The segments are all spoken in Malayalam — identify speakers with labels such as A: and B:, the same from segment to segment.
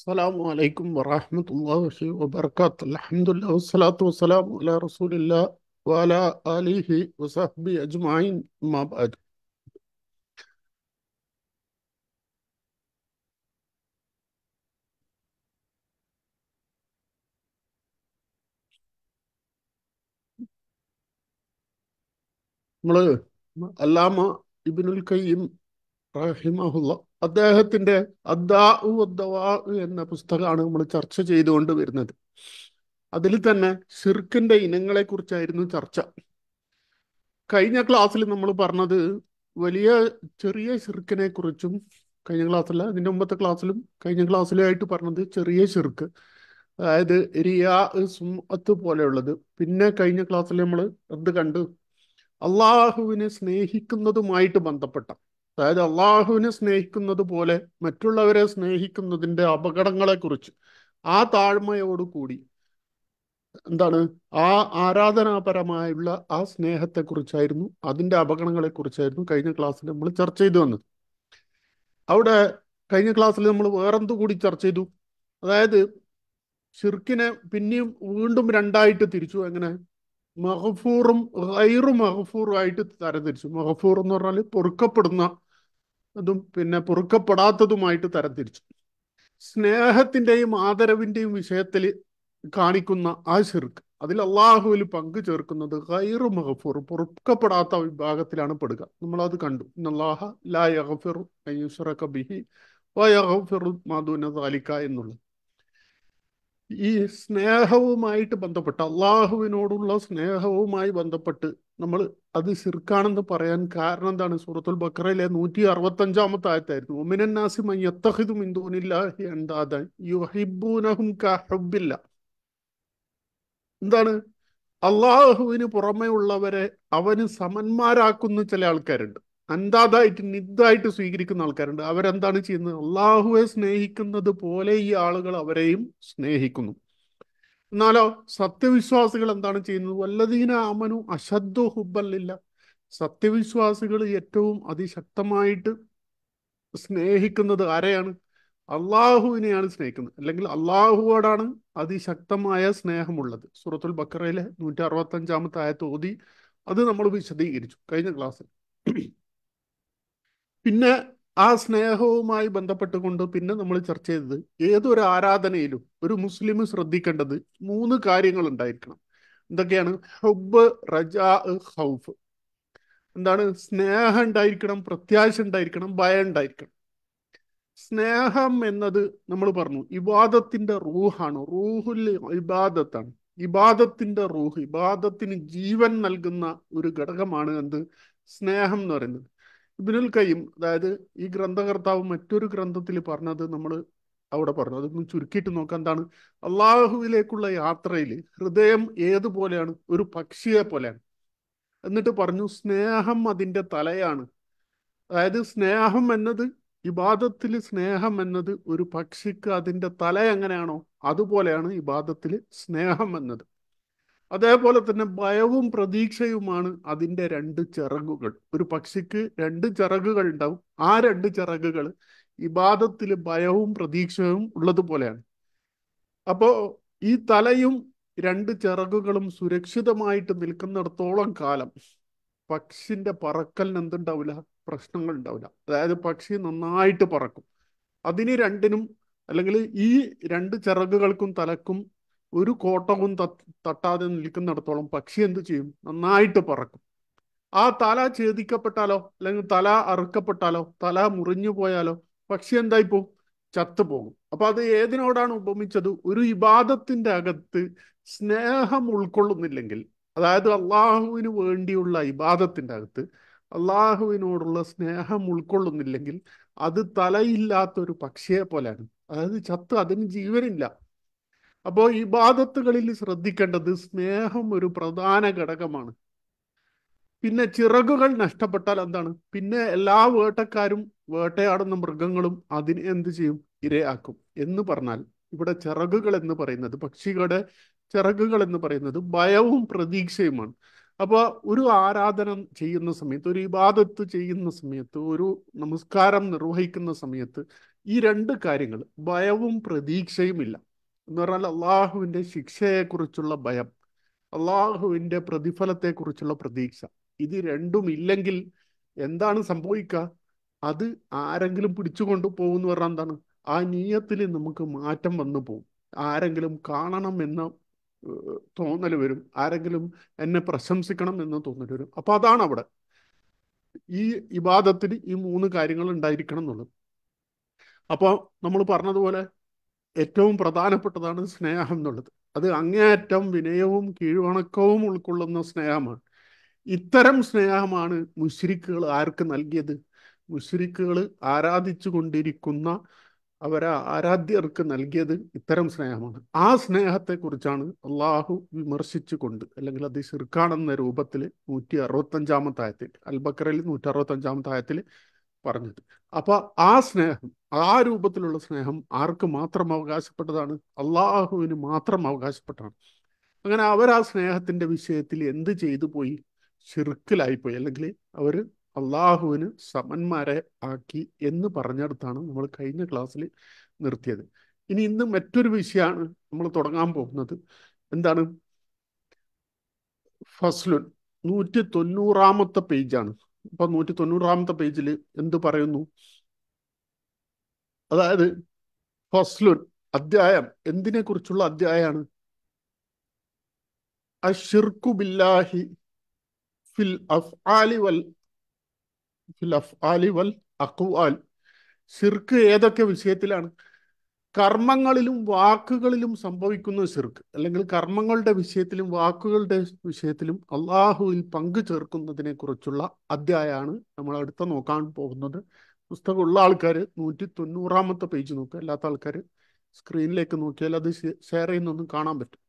A: السلام عليكم ورحمة الله وبركاته الحمد لله والصلاة والسلام على رسول الله وعلى آله وصحبه أجمعين ما بعد നമ്മള് അല്ലാമ ഇബ്നുൽ ഖയ്യിം റഹിമഹുല്ല അദ്ദേഹത്തിന്റെ അദ്ദാഉ വദ്ദവാഉ എന്ന പുസ്തകമാണ് നമ്മൾ ചർച്ച ചെയ്തുകൊണ്ട് വരുന്നത് അതിൽ തന്നെ ഷിർക്കിന്റെ ഇനങ്ങളെ കുറിച്ചായിരുന്നു ചർച്ച കഴിഞ്ഞ ക്ലാസ്സിൽ നമ്മൾ പറഞ്ഞത് വലിയ ചെറിയ ഷിർക്കിനെ കുറിച്ചും കഴിഞ്ഞ ക്ലാസ്സിൽ അതിന്റെ മുമ്പത്തെ ക്ലാസ്സിലും കഴിഞ്ഞ ക്ലാസ്സിലായിട്ട് പറഞ്ഞത് ചെറിയ ഷിർക്ക് അതായത് റിയാ സുമത്ത് പോലെയുള്ളത് പിന്നെ കഴിഞ്ഞ ക്ലാസ്സിൽ നമ്മൾ എന്ത് കണ്ടു അള്ളാഹുവിനെ സ്നേഹിക്കുന്നതുമായിട്ട് ബന്ധപ്പെട്ട അതായത് അള്ളാഹുവിനെ സ്നേഹിക്കുന്നത് പോലെ മറ്റുള്ളവരെ സ്നേഹിക്കുന്നതിന്റെ അപകടങ്ങളെക്കുറിച്ച് ആ താഴ്മയോടുകൂടി എന്താണ് ആ ആരാധനാപരമായുള്ള ആ സ്നേഹത്തെക്കുറിച്ചായിരുന്നു അതിന്റെ അപകടങ്ങളെക്കുറിച്ചായിരുന്നു കഴിഞ്ഞ ക്ലാസ്സിൽ നമ്മൾ ചർച്ച ചെയ്തു വന്നത് അവിടെ കഴിഞ്ഞ ക്ലാസ്സിൽ നമ്മൾ വേറെന്തു കൂടി ചർച്ച ചെയ്തു അതായത് ഷിർക്കിനെ പിന്നെയും വീണ്ടും രണ്ടായിട്ട് തിരിച്ചു എങ്ങനെ മഹഫൂറും ഗൈറു മഹഫൂറും ആയിട്ട് തരംതിരിച്ചു മഹഫൂർ എന്ന് പറഞ്ഞാൽ പൊറുക്കപ്പെടുന്ന അതും പിന്നെ പൊറുക്കപ്പെടാത്തതുമായിട്ട് തരംതിരിച്ചു സ്നേഹത്തിന്റെയും ആദരവിന്റെയും വിഷയത്തിൽ കാണിക്കുന്ന ആ ഷിർക്ക് അതിൽ അള്ളാഹുവിൽ പങ്കു ചേർക്കുന്നത് ഗൈറു മഹഫൂർ പൊറുക്കപ്പെടാത്ത വിഭാഗത്തിലാണ് പെടുക നമ്മളത് കണ്ടു അള്ളാഹ ലാ യഗ്ഫിറു അൻ യുശ്റക ബിഹി വ യഗ്ഫിറു മാ ദൂന ദാലിക എന്നുള്ളത് ഈ സ്നേഹവുമായിട്ട് ബന്ധപ്പെട്ട് അള്ളാഹുവിനോടുള്ള സ്നേഹവുമായി ബന്ധപ്പെട്ട് നമ്മൾ അത് ശിർക്കാണെന്ന് പറയാൻ കാരണം എന്താണ് സൂറത്തുൽ ബക്കറയിലെ നൂറ്റി അറുപത്തി അഞ്ചാമത്തെ ആയത്തായിരുന്നു ഒമിനന്നാസി മയ്യത്തഹിദു മിന്ദൂനില്ലാഹി അണ്ടാദൻ യുഹിബൂനഹും കഹബില്ല എന്താണ് അള്ളാഹുവിന് പുറമെ ഉള്ളവരെ അവന് സമന്മാരാക്കുന്ന ചില ആൾക്കാരുണ്ട് അന്താതായിട്ട് നിദ്ദായിട്ട് സ്വീകരിക്കുന്ന ആൾക്കാരുണ്ട് അവരെന്താണ് ചെയ്യുന്നത് അള്ളാഹുവെ സ്നേഹിക്കുന്നത് പോലെ ഈ ആളുകൾ അവരെയും സ്നേഹിക്കുന്നു എന്നാലോ സത്യവിശ്വാസികൾ എന്താണ് ചെയ്യുന്നത് വല്ലതീന അമനു അശദ്ധ ഹുബല്ലില്ല സത്യവിശ്വാസികൾ ഏറ്റവും അതിശക്തമായിട്ട് സ്നേഹിക്കുന്നത് ആരെയാണ് അള്ളാഹുവിനെയാണ് സ്നേഹിക്കുന്നത് അല്ലെങ്കിൽ അള്ളാഹുവോടാണ് അതിശക്തമായ സ്നേഹമുള്ളത് സൂറത്തുൽ ബക്കറയിലെ നൂറ്റി അറുപത്തി അഞ്ചാമത്തെ ആയത്ത് ഓതി അത് നമ്മൾ വിശദീകരിച്ചു കഴിഞ്ഞ ക്ലാസ്സിൽ പിന്നെ ആ സ്നേഹവുമായി ബന്ധപ്പെട്ടുകൊണ്ട് പിന്നെ നമ്മൾ ചർച്ച ചെയ്തത് ഏതൊരു ആരാധനയിലും ഒരു മുസ്ലിം ശ്രദ്ധിക്കേണ്ടത് മൂന്ന് കാര്യങ്ങൾ ഉണ്ടായിരിക്കണം എന്തൊക്കെയാണ് ഹുബ് റജാ ഹൗഫ് എന്താണ് സ്നേഹം ഉണ്ടായിരിക്കണം പ്രത്യാശ ഉണ്ടായിരിക്കണം ഭയം ഉണ്ടായിരിക്കണം സ്നേഹം എന്നത് നമ്മൾ പറഞ്ഞു ഇബാദത്തിന്റെ റൂഹാണ് റൂഹുൽ ഇബാദത്താണ് ഇബാദത്തിന്റെ റൂഹ് ഇബാദത്തിന് ജീവൻ നൽകുന്ന ഒരു ഘടകമാണ് എന്ത് സ്നേഹം എന്ന് പറയുന്നത് ഇബിനുൽ കയ്യും അതായത് ഈ ഗ്രന്ഥകർത്താവ് മറ്റൊരു ഗ്രന്ഥത്തിൽ പറഞ്ഞത് നമ്മൾ അവിടെ പറഞ്ഞു അതൊന്ന് ചുരുക്കിയിട്ട് നോക്കാം എന്താണ് അള്ളാഹുവിലേക്കുള്ള യാത്രയിൽ ഹൃദയം ഏതുപോലെയാണ് ഒരു പക്ഷിയെ പോലെയാണ് എന്നിട്ട് പറഞ്ഞു സ്നേഹം അതിൻ്റെ തലയാണ് അതായത് സ്നേഹം എന്നത് ഇബാദത്തിൽ സ്നേഹം എന്നത് ഒരു പക്ഷിക്ക് അതിൻ്റെ തല എങ്ങനെയാണോ അതുപോലെയാണ് ഇബാദത്തിൽ സ്നേഹം എന്നത് അതേപോലെ തന്നെ ഭയവും പ്രതീക്ഷയുമാണ് അതിൻ്റെ രണ്ട് ചിറകുകൾ ഒരു പക്ഷിക്ക് രണ്ട് ചിറകുകൾ ഉണ്ടാവും ആ രണ്ട് ചിറകുകൾ ഇബാദത്തിൽ ഭയവും പ്രതീക്ഷയും ഉള്ളതുപോലെയാണ് അപ്പോൾ ഈ തലയും രണ്ട് ചിറകുകളും സുരക്ഷിതമായിട്ട് നിൽക്കുന്നിടത്തോളം കാലം പക്ഷിന്റെ പറക്കലിന് എന്തുണ്ടാവില്ല പ്രശ്നങ്ങൾ ഉണ്ടാവില്ല അതായത് പക്ഷി നന്നായിട്ട് പറക്കും അതിന് രണ്ടിനും അല്ലെങ്കിൽ ഈ രണ്ട് ചിറകുകൾക്കും തലക്കും ഒരു കോട്ടവും തട്ടാതെ നിൽക്കുന്നിടത്തോളം പക്ഷി എന്ത് ചെയ്യും നന്നായിട്ട് പറക്കും ആ തല ഛേദിക്കപ്പെട്ടാലോ അല്ലെങ്കിൽ തല അറുക്കപ്പെട്ടാലോ തല മുറിഞ്ഞു പോയാലോ പക്ഷി എന്തായിപ്പോ ചത്തുപോകും അപ്പൊ അത് ഏതിനോടാണ് ഉപമിച്ചത് ഒരു ഇബാദത്തിന്റെ അകത്ത് സ്നേഹം ഉൾക്കൊള്ളുന്നില്ലെങ്കിൽ അതായത് അള്ളാഹുവിന് വേണ്ടിയുള്ള ഇബാദത്തിന്റെ അകത്ത് അള്ളാഹുവിനോടുള്ള സ്നേഹം ഉൾക്കൊള്ളുന്നില്ലെങ്കിൽ അത് തലയില്ലാത്ത ഒരു പക്ഷിയെ പോലെയാണ് അതായത് ചത്ത് അതിന് ജീവനില്ല അപ്പോൾ ഇബാദത്തുകളിൽ ശ്രദ്ധിക്കേണ്ടത് സ്നേഹം ഒരു പ്രധാന ഘടകമാണ് പിന്നെ ചിറകുകൾ നഷ്ടപ്പെട്ടാൽ എന്താണ് പിന്നെ എല്ലാ വേട്ടക്കാരും വേട്ടയാടുന്ന മൃഗങ്ങളും അതിനെ എന്ത് ചെയ്യും ഇരയാക്കും എന്ന് പറഞ്ഞാൽ ഇവിടെ ചിറകുകൾ എന്ന് പറയുന്നത് പക്ഷികളുടെ ചിറകുകൾ എന്ന് പറയുന്നത് ഭയവും പ്രതീക്ഷയുമാണ് അപ്പോൾ ഒരു ആരാധന ചെയ്യുന്ന സമയത്ത് ഒരു ഇബാദത്ത് ചെയ്യുന്ന സമയത്ത് ഒരു നമസ്കാരം നിർവഹിക്കുന്ന സമയത്ത് ഈ രണ്ട് കാര്യങ്ങൾ ഭയവും പ്രതീക്ഷയും ഇല്ല എന്ന് പറഞ്ഞാൽ അള്ളാഹുവിൻ്റെ ശിക്ഷയെക്കുറിച്ചുള്ള ഭയം അള്ളാഹുവിൻ്റെ പ്രതിഫലത്തെക്കുറിച്ചുള്ള പ്രതീക്ഷ ഇത് രണ്ടും ഇല്ലെങ്കിൽ എന്താണ് സംഭവിക്കുക അത് ആരെങ്കിലും പിടിച്ചുകൊണ്ട് പോകുമെന്ന് പറഞ്ഞാൽ എന്താണ് ആ നീയത്തിൽ നമുക്ക് മാറ്റം വന്നു പോകും ആരെങ്കിലും കാണണം എന്ന തോന്നൽ വരും ആരെങ്കിലും എന്നെ പ്രശംസിക്കണം എന്ന് തോന്നൽ വരും അപ്പൊ അതാണ് അവിടെ ഈ ഇബാദത്തിന് ഈ മൂന്ന് കാര്യങ്ങൾ ഉണ്ടായിരിക്കണം എന്നുള്ളത് അപ്പോൾ നമ്മൾ പറഞ്ഞതുപോലെ ഏറ്റവും പ്രധാനപ്പെട്ടതാണ് സ്നേഹം എന്നുള്ളത് അത് അങ്ങേയറ്റം വിനയവും കീഴ്വണക്കവും ഉൾക്കൊള്ളുന്ന സ്നേഹമാണ് ഇത്തരം സ്നേഹമാണ് മുശ്രിക്കുകൾ ആർക്ക് നൽകിയത് മുശ്രിക്കുകൾ ആരാധിച്ചു കൊണ്ടിരിക്കുന്ന അവരെ ആരാധ്യർക്ക് നൽകിയത് ഇത്തരം സ്നേഹമാണ് ആ സ്നേഹത്തെക്കുറിച്ചാണ് അള്ളാഹു വിമർശിച്ചുകൊണ്ട് അല്ലെങ്കിൽ അത് ശിർക്കാണെന്ന രൂപത്തിൽ നൂറ്റി അറുപത്തഞ്ചാമത്തെ ആയത്തിൽ അൽബക്കറിൽ നൂറ്റി അറുപത്തഞ്ചാമത്തെ ആയത്തിൽ പറഞ്ഞത് അപ്പൊ ആ സ്നേഹം ആ രൂപത്തിലുള്ള സ്നേഹം ആർക്ക് മാത്രം അവകാശപ്പെട്ടതാണ് അള്ളാഹുവിന് മാത്രം അവകാശപ്പെട്ടാണ് അങ്ങനെ അവർ ആ സ്നേഹത്തിന്റെ വിഷയത്തിൽ എന്ത് ചെയ്തു പോയി ഷിർക്കിലായിപ്പോയി അല്ലെങ്കിൽ അവർ അള്ളാഹുവിന് സമന്മാരെ ആക്കി എന്ന് പറഞ്ഞെടുത്താണ് നമ്മൾ കഴിഞ്ഞ ക്ലാസ്സിൽ നിർത്തിയത് ഇനി ഇന്ന് മറ്റൊരു വിഷയമാണ് നമ്മൾ തുടങ്ങാൻ പോകുന്നത് എന്താണ് ഫസ്ലുൻ നൂറ്റി തൊണ്ണൂറാമത്തെ പേജാണ് അപ്പൊ നൂറ്റി തൊണ്ണൂറാമത്തെ പേജിൽ എന്ത് പറയുന്നു അതായത് ഫസ്ലുൻ അധ്യായം എന്തിനെ കുറിച്ചുള്ള അധ്യായമാണ് അഷിർക്കു ബില്ലാഹി ഫിൽ അഫ്ആലി വൽ ഫിൽ അഫ്ആലി വൽ അഖ്വാൽ ഷിർക്ക് ഏതൊക്കെ വിഷയത്തിലാണ് കർമ്മങ്ങളിലും വാക്കുകളിലും സംഭവിക്കുന്ന ഷിർക്ക് അല്ലെങ്കിൽ കർമ്മങ്ങളുടെ വിഷയത്തിലും വാക്കുകളുടെ വിഷയത്തിലും അള്ളാഹുവിൽ പങ്കു ചേർക്കുന്നതിനെ കുറിച്ചുള്ള അധ്യായമാണ് നമ്മൾ അടുത്ത നോക്കാൻ പോകുന്നത് പുസ്തകമുള്ള ആൾക്കാർ നൂറ്റി തൊണ്ണൂറാമത്തെ പേജ് നോക്കുക അല്ലാത്ത ആൾക്കാർ സ്ക്രീനിലേക്ക് നോക്കിയാൽ അത് ഷെയർ ചെയ്യുന്നൊന്നും കാണാൻ പറ്റും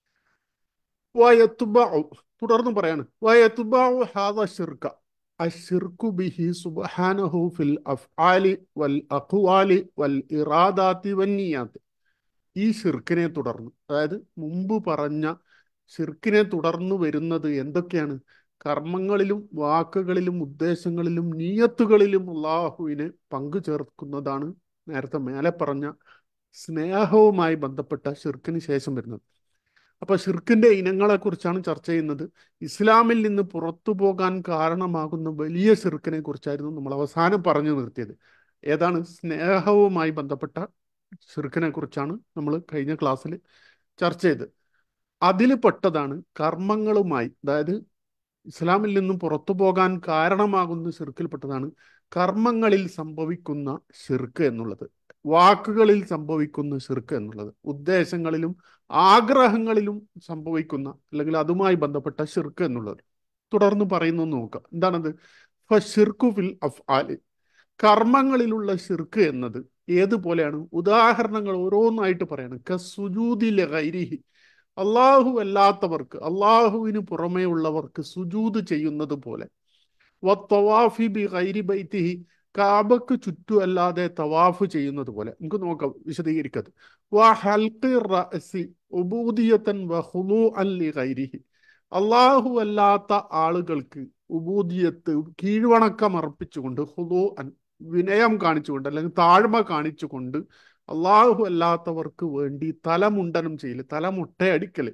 A: വയത്തുബാഉ തുടർന്ന് പറയാണ് വയത്തുബാഉ ഹാദ ഷിർക്ക അഷിർക്കു ബിഹി സുബ്ഹാനഹു ഫിൽ അഫ്ആലി വൽ അഖ്വാലി വൽ ഇറാദാത്തി വന്നിയാത്ത് ഈ ഷിർക്കിനെ തുടർന്ന് അതായത് മുമ്പ് പറഞ്ഞ ഷിർക്കിനെ തുടർന്ന് വരുന്നത് എന്തൊക്കെയാണ് കർമ്മങ്ങളിലും വാക്കുകളിലും ഉദ്ദേശങ്ങളിലും നീയത്തുകളിലും അള്ളാഹുവിനെ പങ്കു ചേർക്കുന്നതാണ് നേരത്തെ മേലെ പറഞ്ഞ സ്നേഹവുമായി ബന്ധപ്പെട്ട ഷിർക്കിന് ശേഷം വരുന്നത് അപ്പൊ ഷിർക്കിന്റെ ഇനങ്ങളെ കുറിച്ചാണ് ചർച്ച ചെയ്യുന്നത് ഇസ്ലാമിൽ നിന്ന് പുറത്തു പോകാൻ കാരണമാകുന്ന വലിയ ഷിർക്കിനെ കുറിച്ചായിരുന്നു നമ്മൾ അവസാനം പറഞ്ഞു നിർത്തിയത് ഏതാണ് സ്നേഹവുമായി ബന്ധപ്പെട്ട ഷിർക്കിനെ കുറിച്ചാണ് നമ്മൾ കഴിഞ്ഞ ക്ലാസ്സിൽ ചർച്ച ചെയ്തത് അതിൽ പെട്ടതാണ് കർമ്മങ്ങളുമായി അതായത് ഇസ്ലാമിൽ നിന്നും പുറത്തു പോകാൻ കാരണമാകുന്ന ഷിർക്കിൽപ്പെട്ടതാണ് കർമ്മങ്ങളിൽ സംഭവിക്കുന്ന ഷിർക്ക് എന്നുള്ളത് വാക്കുകളിൽ സംഭവിക്കുന്ന ഷിർക്ക് എന്നുള്ളത് ഉദ്ദേശങ്ങളിലും ആഗ്രഹങ്ങളിലും സംഭവിക്കുന്ന അല്ലെങ്കിൽ അതുമായി ബന്ധപ്പെട്ട ഷിർക്ക് എന്നുള്ളത് തുടർന്ന് പറയുന്നു നോക്കാം എന്താണത് ഫിർക്കു ഫിൽ അഫ് ആല് കർമ്മങ്ങളിലുള്ള ഷിർക്ക് എന്നത് ഏതുപോലെയാണ് ഉദാഹരണങ്ങൾ ഓരോന്നായിട്ട് പറയണം കസുജൂദിലെ ഗൈരിഹി അള്ളാഹു അല്ലാത്തവർക്ക് അള്ളാഹുവിന് പുറമേ ഉള്ളവർക്ക് സുജൂത് ചെയ്യുന്നത് പോലെ വത്തവാഫി ബി ഗൈരി ബൈത്തിഹി കാബക്ക് ചുറ്റും അല്ലാതെ തവാഫ് ചെയ്യുന്നത് പോലെ നമുക്ക് നോക്കാം വിശദീകരിക്കത് വാ ഹൽഖി റഅസി ഉബൂദിയത്തൻ വഹുലു അല്ലി ഗൈരിഹി അള്ളാഹു അല്ലാത്ത ആളുകൾക്ക് ഉബൂദിയത്ത് കീഴ്വണക്കം അർപ്പിച്ചുകൊണ്ട് ഹുലു അൻ വിനയം കാണിച്ചുകൊണ്ട് അല്ലെങ്കിൽ താഴ്മ കാണിച്ചുകൊണ്ട് അള്ളാഹു അല്ലാത്തവർക്ക് വേണ്ടി തലമുണ്ടനം ചെയ്യല് തലമുട്ടയടിക്കല്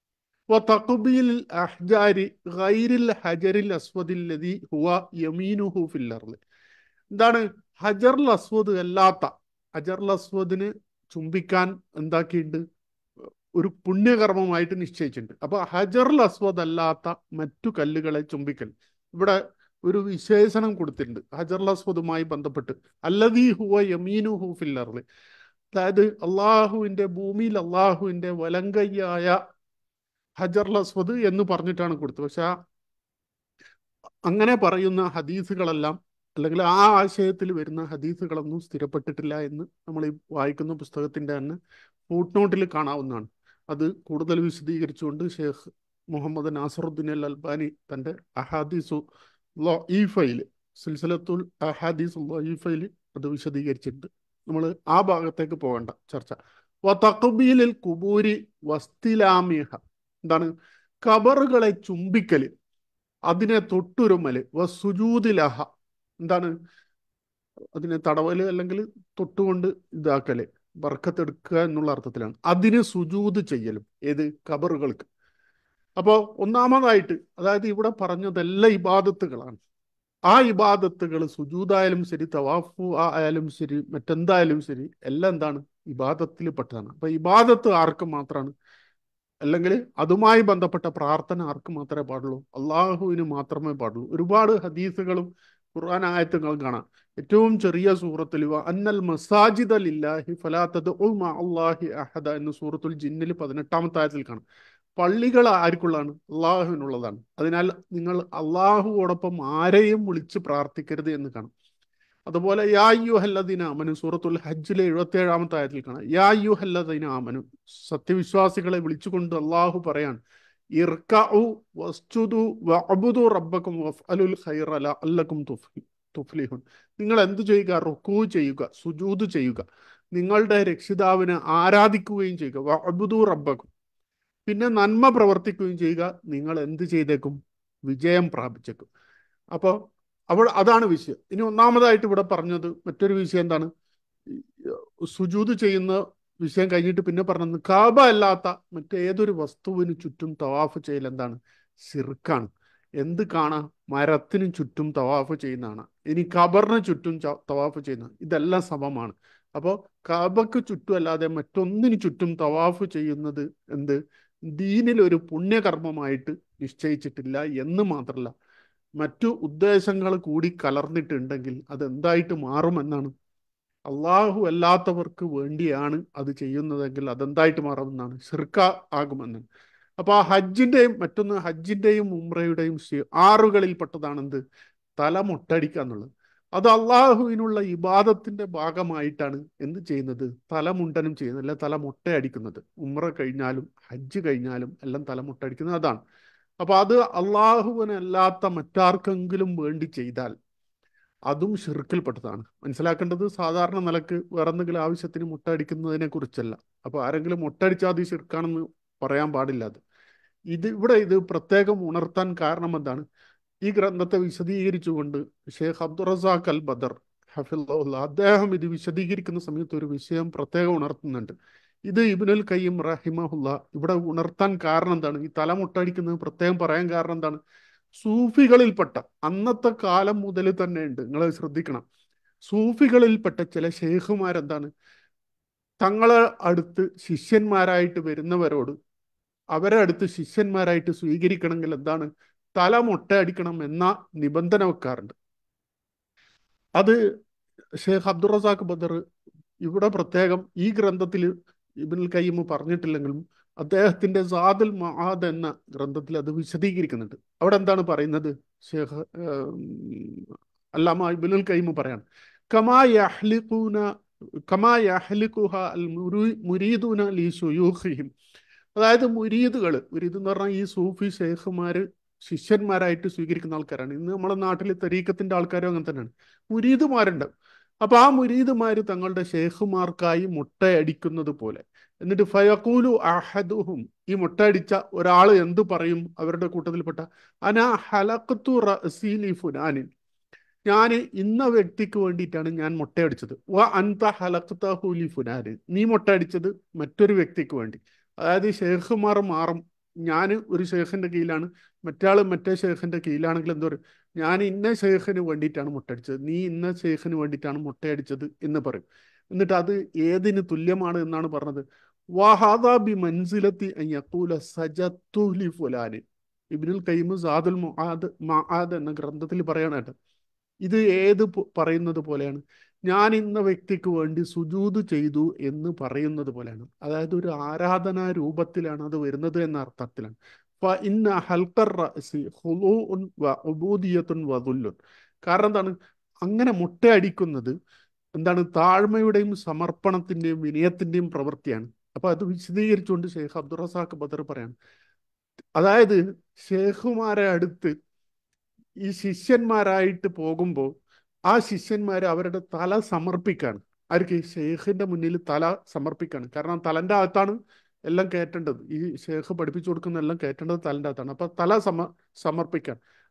A: വതഖ്ബീൽ അഹ്ജാരി ഗൈരിൽ ഹജറിൽ അസ്വദിൽ ലദി ഹുവ യമീനുഹു ഫിൽ അർള് എന്താണ് ഹജറുൽ അസ്വദ് അല്ലാത്ത ഹജറുൽ അസ്വദിന് ചുംബിക്കാൻ എന്താക്കിയിട്ടുണ്ട് ഒരു പുണ്യകർമ്മമായിട്ട് നിശ്ചയിച്ചിട്ടുണ്ട് അപ്പൊ ഹജറുൽ അസ്വദ് അല്ലാത്ത മറ്റു കല്ലുകളെ ചുംബിക്കൽ ഇവിടെ ഒരു വിശേഷണം കൊടുത്തിട്ടുണ്ട് ഹജറുൽ അസ്വദുമായി ബന്ധപ്പെട്ട് അല്ലദീ ഹുവ യമീനുഹു ഫിൽ അർള് അതായത് അള്ളാഹുവിന്റെ ഭൂമിയിൽ അള്ളാഹുവിന്റെ വലങ്കയ്യായ ഹജറുൽ അസ്വദ് എന്ന് പറഞ്ഞിട്ടാണ് കൊടുത്തത് പക്ഷെ അങ്ങനെ പറയുന്ന ഹദീസുകളെല്ലാം അല്ലെങ്കിൽ ആ ആശയത്തിൽ വരുന്ന ഹദീസുകളൊന്നും സ്ഥിരപ്പെട്ടിട്ടില്ല എന്ന് നമ്മൾ ഈ വായിക്കുന്ന പുസ്തകത്തിന്റെ തന്നെ ഫൂട്ട് നോട്ടിൽ കാണാവുന്നതാണ് അത് കൂടുതൽ വിശദീകരിച്ചുകൊണ്ട് Sheikh Muhammad Nasiruddin al Albani തന്റെ അഹാദീസു ലൊഈഫയിൽ സിൽസിലത്തുൽ അഹാദീസ് ലൊഈഫയിൽ അത് വിശദീകരിച്ചിട്ടുണ്ട് നമ്മൾ ആ ഭാഗത്തേക്ക് പോകണ്ട ചർച്ച വതഖബീലിൽ കുബൂരി വസ്തിലാമിഹ എന്താണ് കബറുകളെ ചുംബിക്കല് അതിനെ തൊട്ടുരുമല് വസുജൂദിലഹ എന്താണ് അതിനെ തടവല് അല്ലെങ്കിൽ തൊട്ടുകൊണ്ട് ഇതാക്കല് ബർക്കത്തെടുക്കുക എന്നുള്ള അർത്ഥത്തിലാണ് അതിന് സുജൂത് ചെയ്യലും ഏത് കബറുകൾക്ക് അപ്പോൾ ഒന്നാമതായിട്ട് അതായത് ഇവിടെ പറഞ്ഞതെല്ലാം ഇബാദത്തുകളാണ് ആ ഇബാദത്തുകൾ സുജൂതായാലും ശരി തവാഫു ആയാലും ശരി മറ്റെന്തായാലും ശരി എല്ലാം എന്താണ് ഇബാദത്തിൽ പെട്ടതാണ് അപ്പൊ ഇബാദത്ത് ആർക്ക് മാത്രമാണ് അല്ലെങ്കിൽ അതുമായി ബന്ധപ്പെട്ട പ്രാർത്ഥന ആർക്ക് മാത്രമേ പാടുള്ളൂ അള്ളാഹുവിന് മാത്രമേ പാടുള്ളൂ ഒരുപാട് ഹദീസുകളും ഖുർആൻ ആയത്തുകളും കാണാം ഏറ്റവും ചെറിയ സൂറത്തിൽ അന്നൽ മസാജിദ് ലില്ലാഹി ഫലാത്തത് അള്ളാഹി അഹദ എന്ന സൂറത്തുൽ ജിന്നിൽ പതിനെട്ടാമത്തെ ആയത്തിൽ കാണാം പള്ളികൾ ആർക്കുള്ളതാണ് അള്ളാഹുവിനുള്ളതാണ് അതിനാൽ നിങ്ങൾ അള്ളാഹുവോടൊപ്പം ആരെയും വിളിച്ച് പ്രാർത്ഥിക്കരുത് എന്ന് കാണാം അതുപോലെ യാ യു ഹല്ലദീന ആമനു സൂറത്തുൽ ഹജ്ജിലെ എഴുപത്തി ഏഴാമത്തെ ആയത്തിൽ കാണാം യാ യു ഹല്ലദീന ആമനു സത്യവിശ്വാസികളെ വിളിച്ചുകൊണ്ട് അള്ളാഹു പറയാണ് ഇർക്കഉ വസ്ജുദു വഅബുദു റബ്ബക്കും വഫ്അലുൽ ഖൈറ ലഅല്ലക്കും തുഫ്ലിഹുൻ നിങ്ങൾ എന്ത് ചെയ്യുക റുക്കൂ ചെയ്യുക സുജൂദ് ചെയ്യുക നിങ്ങളുടെ രക്ഷിതാവിനെ ആരാധിക്കുകയും ചെയ്യുക വഅബുദു റബ്ബക്കും പിന്നെ നന്മ പ്രവർത്തിക്കുകയും ചെയ്യുക നിങ്ങൾ എന്ത് ചെയ്തേക്കും വിജയം പ്രാപിച്ചേക്കും അപ്പോൾ അവിടെ അതാണ് വിഷയം ഇനി ഒന്നാമതായിട്ട് ഇവിടെ പറഞ്ഞത് മറ്റൊരു വിഷയം എന്താണ് സുജൂത് ചെയ്യുന്ന വിഷയം കഴിഞ്ഞിട്ട് പിന്നെ പറഞ്ഞത് കാബ അല്ലാത്ത മറ്റേതൊരു വസ്തുവിന് ചുറ്റും തവാഫ് ചെയ്യൽ എന്താണ് സിർക്കാണ് എന്ത് കാണാം മരത്തിന് ചുറ്റും തവാഫ് ചെയ്യുന്നതാണ് ഇനി ഖബറിന് ചുറ്റും തവാഫ് ചെയ്യുന്ന ഇതെല്ലാം സമമാണ് അപ്പോൾ കാബക്ക് ചുറ്റും അല്ലാതെ മറ്റൊന്നിന് ചുറ്റും തവാഫ് ചെയ്യുന്നത് എന്ത് ദീനിൽ ഒരു പുണ്യകർമ്മമായിട്ട് നിശ്ചയിച്ചിട്ടില്ല എന്ന് മാത്രമല്ല മറ്റു ഉദ്ദേശങ്ങൾ കൂടി കലർന്നിട്ടുണ്ടെങ്കിൽ അത് എന്തായിട്ട് മാറുമെന്നാണ് അള്ളാഹു അല്ലാത്തവർക്ക് വേണ്ടിയാണ് അത് ചെയ്യുന്നതെങ്കിൽ അതെന്തായിട്ട് മാറുമെന്നാണ് ഷിർക്ക ആകുമെന്നാണ് അപ്പൊ ആ ഹജ്ജിന്റെയും മറ്റൊന്ന് ഹജ്ജിന്റെയും ഉംറയുടെയും ആറുകളിൽപ്പെട്ടതാണ് എന്ത് തല മുട്ടടിക്കുക എന്നുള്ളത് അത് അള്ളാഹുവിനുള്ള ഇബാദത്തിന്റെ ഭാഗമായിട്ടാണ് എന്ത് ചെയ്യുന്നത് തലമുണ്ടനും ചെയ്യുന്നത് അല്ലെ തല മുട്ടയടിക്കുന്നത് ഉമ്ര കഴിഞ്ഞാലും ഹജ്ജ് കഴിഞ്ഞാലും എല്ലാം തല മുട്ടടിക്കുന്നത് അതാണ് അപ്പൊ അത് അള്ളാഹുവിനല്ലാത്ത മറ്റാർക്കെങ്കിലും വേണ്ടി ചെയ്താൽ അതും ഷിർക്കിൽപ്പെട്ടതാണ് മനസ്സിലാക്കേണ്ടത് സാധാരണ നിലക്ക് വേറെ എന്തെങ്കിലും ആവശ്യത്തിന് മുട്ടടിക്കുന്നതിനെ കുറിച്ചല്ല അപ്പൊ ആരെങ്കിലും മുട്ടടിച്ചാൽ അത് ഷിർക്കാണെന്ന് പറയാൻ പാടില്ല അത് ഇത് ഇവിടെ ഇത് പ്രത്യേകം ഉണർത്താൻ കാരണം എന്താണ് ഈ ഗ്രന്ഥത്തെ വിശദീകരിച്ചുകൊണ്ട് ഷെയ്ഖ് അബ്ദുറസാഖ് അൽ ബദർ ഹഫിള്ള അദ്ദേഹം ഇത് വിശദീകരിക്കുന്ന സമയത്ത് ഒരു വിഷയം പ്രത്യേകം ഉണർത്തുന്നുണ്ട് ഇത് ഇബിനുൽ കയ്യം റഹിമഹുല്ല ഇവിടെ ഉണർത്താൻ കാരണം എന്താണ് ഈ തല മുട്ടടിക്കുന്നത് പ്രത്യേകം പറയാൻ കാരണം എന്താണ് സൂഫികളിൽപ്പെട്ട അന്നത്തെ കാലം മുതൽ തന്നെ ഉണ്ട് നിങ്ങൾ ശ്രദ്ധിക്കണം സൂഫികളിൽപ്പെട്ട ചില ഷെയ്ഖുമാരെന്താണ് തങ്ങളെ അടുത്ത് ശിഷ്യന്മാരായിട്ട് വരുന്നവരോട് അവരെ അടുത്ത് ശിഷ്യന്മാരായിട്ട് സ്വീകരിക്കണമെങ്കിൽ എന്താണ് തല മുട്ടയടിക്കണം എന്ന നിബന്ധന വെക്കാറുണ്ട് അത് ഷെയ്ഖ് അബ്ദുറസാഖ് ബദർ ഇവിടെ പ്രത്യേകം ഈ ഗ്രന്ഥത്തിൽ ഇബിൻ കയ്യമ് പറഞ്ഞിട്ടില്ലെങ്കിലും അദ്ദേഹത്തിന്റെ സാദുൽ മഹാദ് എന്ന ഗ്രന്ഥത്തിൽ അത് വിശദീകരിക്കുന്നുണ്ട് അവിടെ എന്താണ് പറയുന്നത് ഷേഖ് അല്ലാമ ഇബിനുൽ കയ്യമ് പറയാണ് കമാ യഹ്ലിഖൂന കമാ യഹ്ലിഖുഹ അൽ മുരീദൂന ലി ശുയൂഖിഹിം അതായത് മുരീദുകൾ മുരീദ് എന്ന് പറഞ്ഞാൽ ഈ സൂഫി ഷെയ്ഖുമാര് ശിഷ്യന്മാരായിട്ട് സ്വീകരിക്കുന്ന ആൾക്കാരാണ് ഇന്ന് നമ്മുടെ നാട്ടിൽ തരീക്കത്തിന്റെ ആൾക്കാരും അങ്ങനെ തന്നെയാണ് മുരീദുമാരുണ്ട് അപ്പൊ ആ മുരീദുമാര് തങ്ങളുടെ ഷെയ്ഖുമാർക്കായി മുട്ടയടിക്കുന്നത് പോലെ എന്നിട്ട് ഫയക്കൂലു അഹദുഹും ഈ മുട്ടയടിച്ച ഒരാൾ എന്തു പറയും അവരുടെ കൂട്ടത്തിൽപ്പെട്ട അനാ ഹലഖത്തു റസീലി ഫുനാനിൻ ഞാൻ ഇന്ന വ്യക്തിക്ക് വേണ്ടിയിട്ടാണ് ഞാൻ മുട്ടയടിച്ചത് വ അൻത ഹലഖത്തഹുലി ഫുനാന് നീ മുട്ടയടിച്ചത് മറ്റൊരു വ്യക്തിക്ക് വേണ്ടി അതായത് ഷെയ്ഖുമാർ മാറും ഞാൻ ഒരു ഷെയ്ഖിന്റെ കീഴിലാണ് മറ്റാൾ മറ്റേ ഷെയ്ഖിന്റെ കീഴിലാണെങ്കിൽ എന്താ പറയുക ഞാൻ ഇന്ന ഷെയ്ഖിന് വേണ്ടിയിട്ടാണ് മുട്ടടിച്ചത് നീ ഇന്ന ഷെയ്ഖിന് വേണ്ടിയിട്ടാണ് മുട്ടയടിച്ചത് എന്ന് പറയും എന്നിട്ട് അത് ഏതിന് തുല്യമാണ് എന്നാണ് പറഞ്ഞത് വഹാദാ ബി മൻസിലത്തി യഖൂല സജത്തുലി ഫുലാന് ഇബ്നുൽ കയ്യിം സാദുൽ മുആദ് മആദ് എന്ന ഗ്രന്ഥത്തിൽ പറയണേട്ട് ഇത് ഏത് പറയുന്നത് പോലെയാണ് ഞാൻ ഇന്ന വ്യക്തിക്ക് വേണ്ടി സുജൂത് ചെയ്തു എന്ന് പറയുന്നത് പോലെയാണ് അതായത് ഒരു ആരാധനാ രൂപത്തിലാണ് അത് വരുന്നത് എന്ന അർത്ഥത്തിലാണ് ഇന്ന ഹൽക്കർ വദുല്ലുൻ കാരണം എന്താണ് അങ്ങനെ മുട്ടയടിക്കുന്നത് എന്താണ് താഴ്മയുടെയും സമർപ്പണത്തിന്റെയും വിനയത്തിന്റെയും പ്രവൃത്തിയാണ് അപ്പൊ അത് വിശദീകരിച്ചുകൊണ്ട് ഷെയ്ഖ് അബ്ദുറസാഖ് ബദർ പറയാണ് അതായത് ഷെയ്ഖുമാരെ അടുത്ത് ഈ ശിഷ്യന്മാരായിട്ട് പോകുമ്പോൾ ആ ശിഷ്യന്മാർ അവരുടെ തല സമർപ്പിക്കാണ് ആർക്ക് ഷെയ്ഖിന്റെ മുന്നിൽ തല സമർപ്പിക്കാണ് കാരണം തലന്റെ അകത്താണ് എല്ലാം കയറ്റേണ്ടത് ഈ ഷെയ്ഖ് പഠിപ്പിച്ചു കൊടുക്കുന്ന എല്ലാം കയറ്റേണ്ടത് തലന്റെ അകത്താണ് അപ്പൊ തല സമ സമർപ്പിക്കാൻ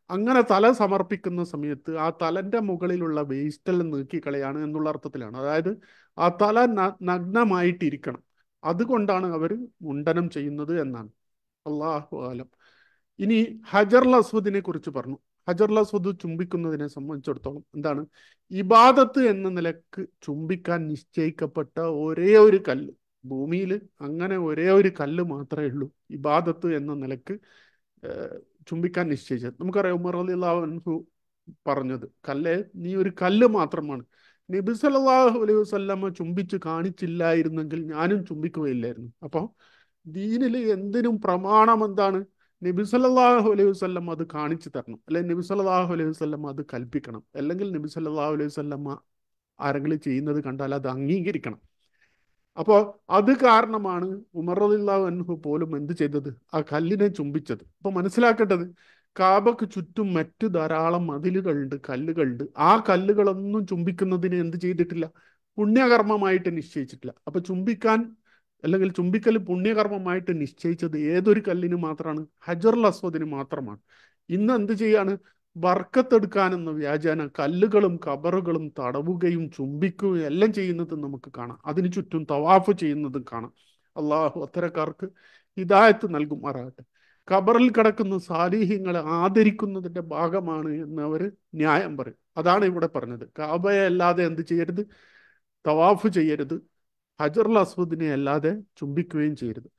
A: അങ്ങനെ തല സമർപ്പിക്കുന്ന സമയത്ത് ആ തലന്റെ മുകളിലുള്ള വേസ്റ്റെല്ലാം നീക്കിക്കളയാണ് എന്നുള്ള അർത്ഥത്തിലാണ് അതായത് ആ തല ന- നഗ്നമായിട്ടിരിക്കണം അതുകൊണ്ടാണ് അവർ മുണ്ടനം ചെയ്യുന്നത് എന്നാണ് അള്ളാഹു ആലം ഇനി ഹജർ അസ്വദിനെ കുറിച്ച് പറഞ്ഞു ഹജർ അസ്വദ് ചുംബിക്കുന്നതിനെ സംബന്ധിച്ചിടത്തോളം എന്താണ് ഇബാദത്ത് എന്ന നിലക്ക് ചുംബിക്കാൻ നിശ്ചയിക്കപ്പെട്ട ഒരേ ഒരു കല്ല് ഭൂമിയിൽ അങ്ങനെ ഒരേ ഒരു കല്ല് മാത്രമേ ഉള്ളൂ ഇബാദത്ത് എന്ന നിലക്ക് ഏഹ്, ചുംബിക്കാൻ നിശ്ചയിച്ചത് നമുക്കറിയാം ഉമർ അലിള്ളാഹു അൻഹു പറഞ്ഞത് കല്ലേ നീ ഒരു കല്ല് മാത്രമാണ് നബി സല്ലല്ലാഹു അലൈഹി വസല്ലമ ചുംബിച്ച് കാണിച്ചില്ലായിരുന്നെങ്കിൽ ഞാനും ചുംബിക്കുകയില്ലായിരുന്നു അപ്പോൾ ദീനിൽ എന്തിനും പ്രമാണം എന്താണ് നബി സല്ലല്ലാഹു അലൈഹി വസല്ലം അത് കാണിച്ചു തരണം അല്ലെങ്കിൽ നബി സല്ലല്ലാഹു അലൈഹി വസല്ലം അത് കൽപ്പിക്കണം അല്ലെങ്കിൽ നബി സല്ലല്ലാഹു അലൈഹി വസല്ലമ ആരെങ്കിലും ചെയ്യുന്നത് കണ്ടാൽ അത് അംഗീകരിക്കണം അപ്പോൾ അത് കാരണമാണ് ഉമർ റളിയല്ലാഹു അൻഹു പോലും എന്ത് ചെയ്തത് ആ കല്ലിനെ ചുംബിച്ചത് അപ്പോൾ മനസ്സിലാക്കേണ്ടത് കാബക്ക് ചുറ്റും മറ്റു ധാരാളം മതിലുകളുണ്ട് കല്ലുകളുണ്ട് ആ കല്ലുകളൊന്നും ചുംബിക്കുന്നതിന് എന്ത് ചെയ്തിട്ടില്ല പുണ്യകർമ്മമായിട്ട് നിശ്ചയിച്ചിട്ടില്ല അപ്പൊ ചുംബിക്കാൻ അല്ലെങ്കിൽ ചുംബിക്കൽ പുണ്യകർമ്മമായിട്ട് നിശ്ചയിച്ചത് ഏതൊരു കല്ലിന് മാത്രമാണ് ഹജറുൽ അസ്വദിന് മാത്രമാണ് ഇന്ന് എന്ത് ചെയ്യാണ് ബർക്കത്തെടുക്കാനെന്ന വ്യാജാന കല്ലുകളും കബറുകളും തടവുകയും ചുംബിക്കുകയും എല്ലാം ചെയ്യുന്നത് നമുക്ക് കാണാം അതിനു ചുറ്റും തവാഫ് ചെയ്യുന്നതും കാണാം അള്ളാഹു അത്തരക്കാർക്ക് ഹിദായത്ത് നൽകുമാറാകട്ടെ ഖബറിൽ കിടക്കുന്ന സാലിഹ്യങ്ങളെ ആദരിക്കുന്നതിന്റെ ഭാഗമാണ് എന്ന് അവർ ന്യായം പറയും അതാണ് ഇവിടെ പറഞ്ഞത് കാബയെ അല്ലാതെ എന്ത് ചെയ്യരുത് തവാഫ് ചെയ്യരുത് ഹജറുൽ അസ്വദിനെ അല്ലാതെ ചുംബിക്കുകയും ചെയ്യരുത്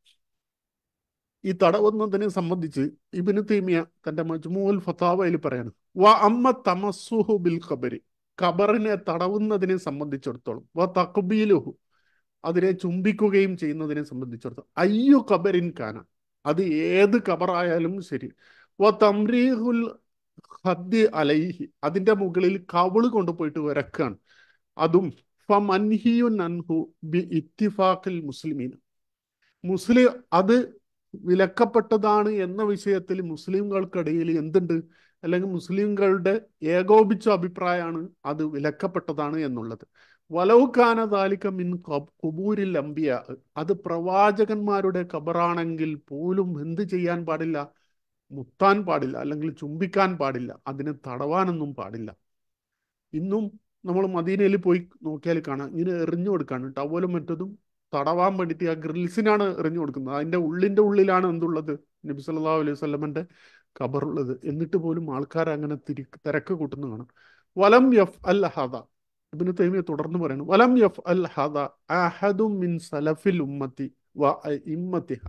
A: ഈ തടവുന്നതിനെ സംബന്ധിച്ച് ഇബിന് തീമിയ തന്റെ മജ്മൂൽ ഫത്താവയിൽ പറയാണ് വ അമ്മ തമസ്സുഹു ബിൽ ഖബരി ഖബറിനെ തടവുന്നതിനെ സംബന്ധിച്ചിടത്തോളം വ തക്ബീലുഹു അതിനെ ചുംബിക്കുകയും ചെയ്യുന്നതിനെ സംബന്ധിച്ചിടത്തോളം അയ്യു ഖബരിൻ കാന അത് ഏത് ഖബറായാലും ശരി വ തംരീഹുൽ ഹദ്ദി അലൈഹി അതിന്റെ മുകളിൽ കവിള് കൊണ്ടുപോയിട്ട് വരക്കാണ് അതും ഫമൻഹിയുൻ അൻഹു ബി ഇത്തിഫാഖിൽ മുസ്ലിമീൻ മുസ്ലിം അത് വിലക്കപ്പെട്ടതാണ് എന്ന വിഷയത്തിൽ മുസ്ലിംകൾക്കിടയിൽ എന്തുണ്ട് അല്ലെങ്കിൽ മുസ്ലിംകളുടെ ഏകോപിച്ച അഭിപ്രായമാണ് അത് വിലക്കപ്പെട്ടതാണ് എന്നുള്ളത് വലൗക്കാന ദാലിക മിൻ ഖബ്- ഖുബൂരിൽ അംബിയ അത് പ്രവാചകന്മാരുടെ ഖബറാണെങ്കിൽ പോലും എന്ത് ചെയ്യാൻ പാടില്ല മുത്താൻ പാടില്ല അല്ലെങ്കിൽ ചുംബിക്കാൻ പാടില്ല അതിനെ തടവാനൊന്നും പാടില്ല ഇന്നും നമ്മൾ മദീനയിൽ പോയി നോക്കിയാൽ കാണാം ഇങ്ങനെ എറിഞ്ഞു കൊടുക്കാണ് ടവലും മറ്റതും തടവാൻ വേണ്ടിയിട്ട് ആ ഗ്രിൽസിനാണ് എറിഞ്ഞു കൊടുക്കുന്നത് അതിന്റെ ഉള്ളിന്റെ ഉള്ളിലാണ് എന്തുള്ളത് നബി സല്ലല്ലാഹു അലൈഹി വസല്ലമന്റെ ഖബറുള്ളത് എന്നിട്ട് പോലും ആൾക്കാർ അങ്ങനെ തിരി തിരക്ക് കൂട്ടുന്ന കാണാം വലം യഫ് അൽ ഹദ ഇബ്നു തൈമിയ തുടർന്ന് പറയുന്നു വലം യഫ് അൽ ഹദ അഹദും മിൻ സലഫിൽ ഉമ്മത്തി വ ഇമ്മത്തിഹ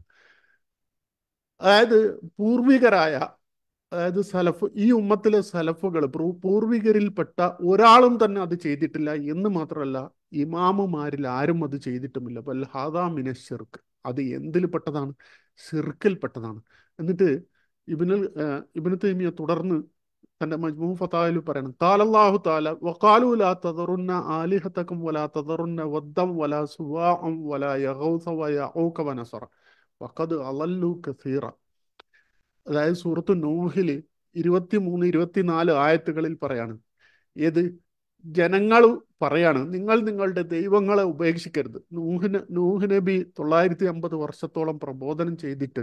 A: അതായത് പൂർവികരായ അതായത് സലഫ് ഈ ഉമ്മത്തിലെ സലഫുകൾ പൂർവികരിൽപ്പെട്ട ഒരാളും തന്നെ അത് ചെയ്തിട്ടില്ല എന്ന് മാത്രമല്ല ഇമാമുമാരിൽ ആരും അത് ചെയ്തിട്ടുമില്ല ബൽ ഹാദാ മിന ഷിർക്ക് അത് എന്തിൽ പെട്ടതാണ് ഷിർക്കിൽ പെട്ടതാണ് എന്നിട്ട് ഇബിനുൽ ഇബിനു തൈമിയ തുടർന്ന് തന്റെ മജ്മൂ ഫതായിൽ പറയണം താലല്ലാഹു താല വഖാലു ലാ തദറുന്ന ആലിഹതക്കും വലാ തദറുന്ന വദ്ദം വലാ സുവാഅം വലാ യഗൗസ വയഊക വനസറ വഖദ് അളല്ലു കസീറ അതായത് സൂറത്ത് നൂഹില് ഇരുപത്തിമൂന്ന് ഇരുപത്തിനാല് ആയത്തുകളിൽ പറയാണ് ഏത് ജനങ്ങൾ പറയാണ് നിങ്ങൾ നിങ്ങളുടെ ദൈവങ്ങളെ ഉപേക്ഷിക്കരുത് നൂഹിന് നൂഹ് നബി തൊള്ളായിരത്തി അമ്പത് വർഷത്തോളം പ്രബോധനം ചെയ്തിട്ട്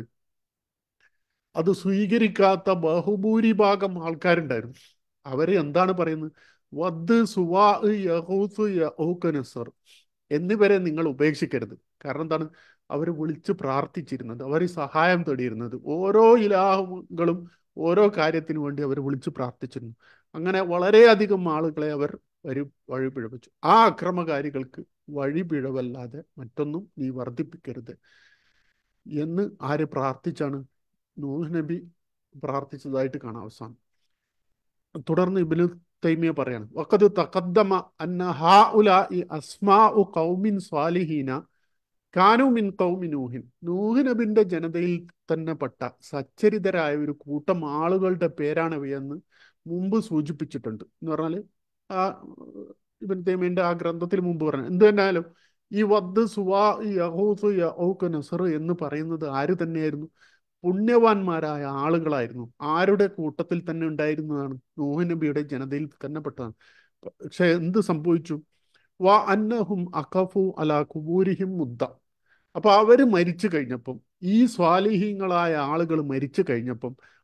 A: അത് സ്വീകരിക്കാത്ത ബഹുഭൂരിഭാഗം ആൾക്കാരുണ്ടായിരുന്നു അവര് എന്താണ് പറയുന്നത് വദ് സുവാ യഹൂസ് യഹൂക്ക് നസർ എന്നിവരെ നിങ്ങൾ ഉപേക്ഷിക്കരുത് കാരണം എന്താണ് അവർ വിളിച്ച് പ്രാർത്ഥിച്ചിരുന്നത് അവർ സഹായം തേടിയിരുന്നത് ഓരോ ഇലാഹുകളും ഓരോ കാര്യത്തിനു വേണ്ടി അവർ വിളിച്ച് പ്രാർത്ഥിച്ചിരുന്നു അങ്ങനെ വളരെയധികം ആളുകളെ അവർ വഴി വഴി പിഴപ്പിച്ചു ആ അക്രമകാരികൾക്ക് വഴി പിഴവല്ലാതെ മറ്റൊന്നും നീ വർദ്ധിപ്പിക്കരുത് എന്ന് ആര് പ്രാർത്ഥിച്ചാണ് നൂഹ് നബി പ്രാർത്ഥിച്ചതായിട്ട് കാണാം അവസാനം തുടർന്ന് ഇബ്നു തൈമിയ പറയാണ് വഖദ് തഖദ്ദമ അന്ന ഹാഉലാഇ അസ്മാഉ ഖൗമിൻ സ്വാലിഹീന കാനു മിൻ ഖൗമി നൂഹിൻ നൂഹ് നബിന്റെ ജനതയിൽ തന്നെ പെട്ട സച്ചരിതരായ ഒരു കൂട്ടം ആളുകളുടെ പേരാണ് ഇവയെന്ന് മുമ്പ് സൂചിപ്പിച്ചിട്ടുണ്ട് എന്ന് പറഞ്ഞാൽ ആ ഇബൻ തൈമിന്റെ ആ ഗ്രന്ഥത്തിൽ മുമ്പ് പറഞ്ഞു എന്ത് തന്നെയാലും ഈ വദ് സുവാ യഹൂസ് യഹൂക്ക് നസർ എന്ന് പറയുന്നത് ആര് തന്നെയായിരുന്നു പുണ്യവാന്മാരായ ആളുകളായിരുന്നു ആരുടെ കൂട്ടത്തിൽ തന്നെ ഉണ്ടായിരുന്നതാണ് നൂഹ് നബിയുടെ ജനതയിൽ തന്നെ പെട്ടതാണ് പക്ഷെ എന്ത് സംഭവിച്ചു വ അന്നഹും അഖഫു അല കുബൂരിഹിം മുദ്ദ അപ്പൊ അവര് മരിച്ചു കഴിഞ്ഞപ്പം ഈ സ്വാലിഹീങ്ങളായ ആളുകൾ മരിച്ചു കഴിഞ്ഞപ്പം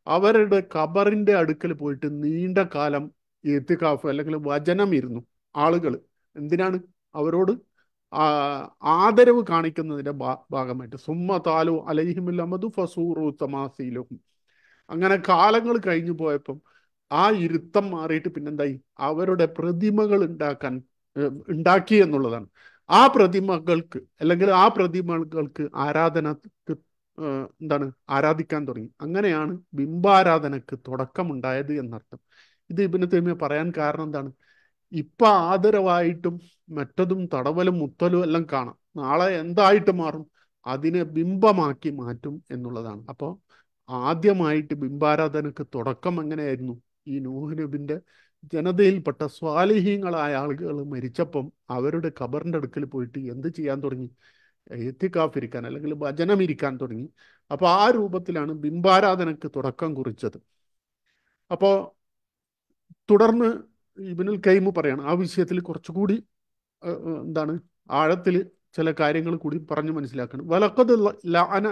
A: അവരുടെ ഖബറിന്റെ അടുക്കൽ പോയിട്ട് നീണ്ട കാലം എത്തിക്കാഫ് അല്ലെങ്കിൽ വചനം ഇരുന്നു ആളുകൾ എന്തിനാണ് അവരോട് ആ, ആദരവ് കാണിക്കുന്നതിന്റെ ഭാ- ഭാഗമായിട്ട് സുമ്മ താലു അലൈഹിമുല്ലമതു ഫസൂറു തമാസീലുഹും അങ്ങനെ കാലങ്ങൾ കഴിഞ്ഞു പോയപ്പം ആ ഇരുത്തം മാറിയിട്ട് പിന്നെന്തായി അവരുടെ പ്രതിമകൾ ഉണ്ടാക്കാൻ ഏഹ്, ഉണ്ടാക്കി എന്നുള്ളതാണ് ആ പ്രതിമകൾക്ക് അല്ലെങ്കിൽ ആ പ്രതിമകൾക്ക് ആരാധനക്ക് ഏഹ്, എന്താണ് ആരാധിക്കാൻ തുടങ്ങി അങ്ങനെയാണ് ബിംബാരാധനക്ക് തുടക്കമുണ്ടായത് എന്നർത്ഥം ഇത് ഇബിന് തേമിയ പറയാൻ കാരണം എന്താണ് ഇപ്പൊ ആദരവായിട്ടും മറ്റതും തടവലും മുത്തലും എല്ലാം കാണാം നാളെ എന്തായിട്ട് മാറും അതിനെ ബിംബമാക്കി മാറ്റും എന്നുള്ളതാണ് അപ്പോൾ ആദ്യമായിട്ട് ബിംബാരാധനക്ക് തുടക്കം എങ്ങനെയായിരുന്നു ഈ നൂഹ് നബിന്റെ ജനതയിൽപ്പെട്ട സ്വാലിഹീങ്ങളായ ആളുകൾ മരിച്ചപ്പം അവരുടെ ഖബറിന്റെ അടുക്കൽ പോയിട്ട് എന്ത് ചെയ്യാൻ തുടങ്ങി എത്തിക്കാഫിരിക്കാൻ അല്ലെങ്കിൽ ഭജനം ഇരിക്കാൻ തുടങ്ങി അപ്പോൾ ആ രൂപത്തിലാണ് ബിംബാരാധനക്ക് തുടക്കം കുറിച്ചത് അപ്പോൾ തുടർന്ന് ഇബിനുൽ കൈമ് പറയാണ് ആ വിഷയത്തിൽ കുറച്ചുകൂടി ഏഹ്, ഏഹ്, എന്താണ് ആഴത്തിൽ ചില കാര്യങ്ങൾ കൂടി പറഞ്ഞു മനസ്സിലാക്കണം വലക്കത് ലാന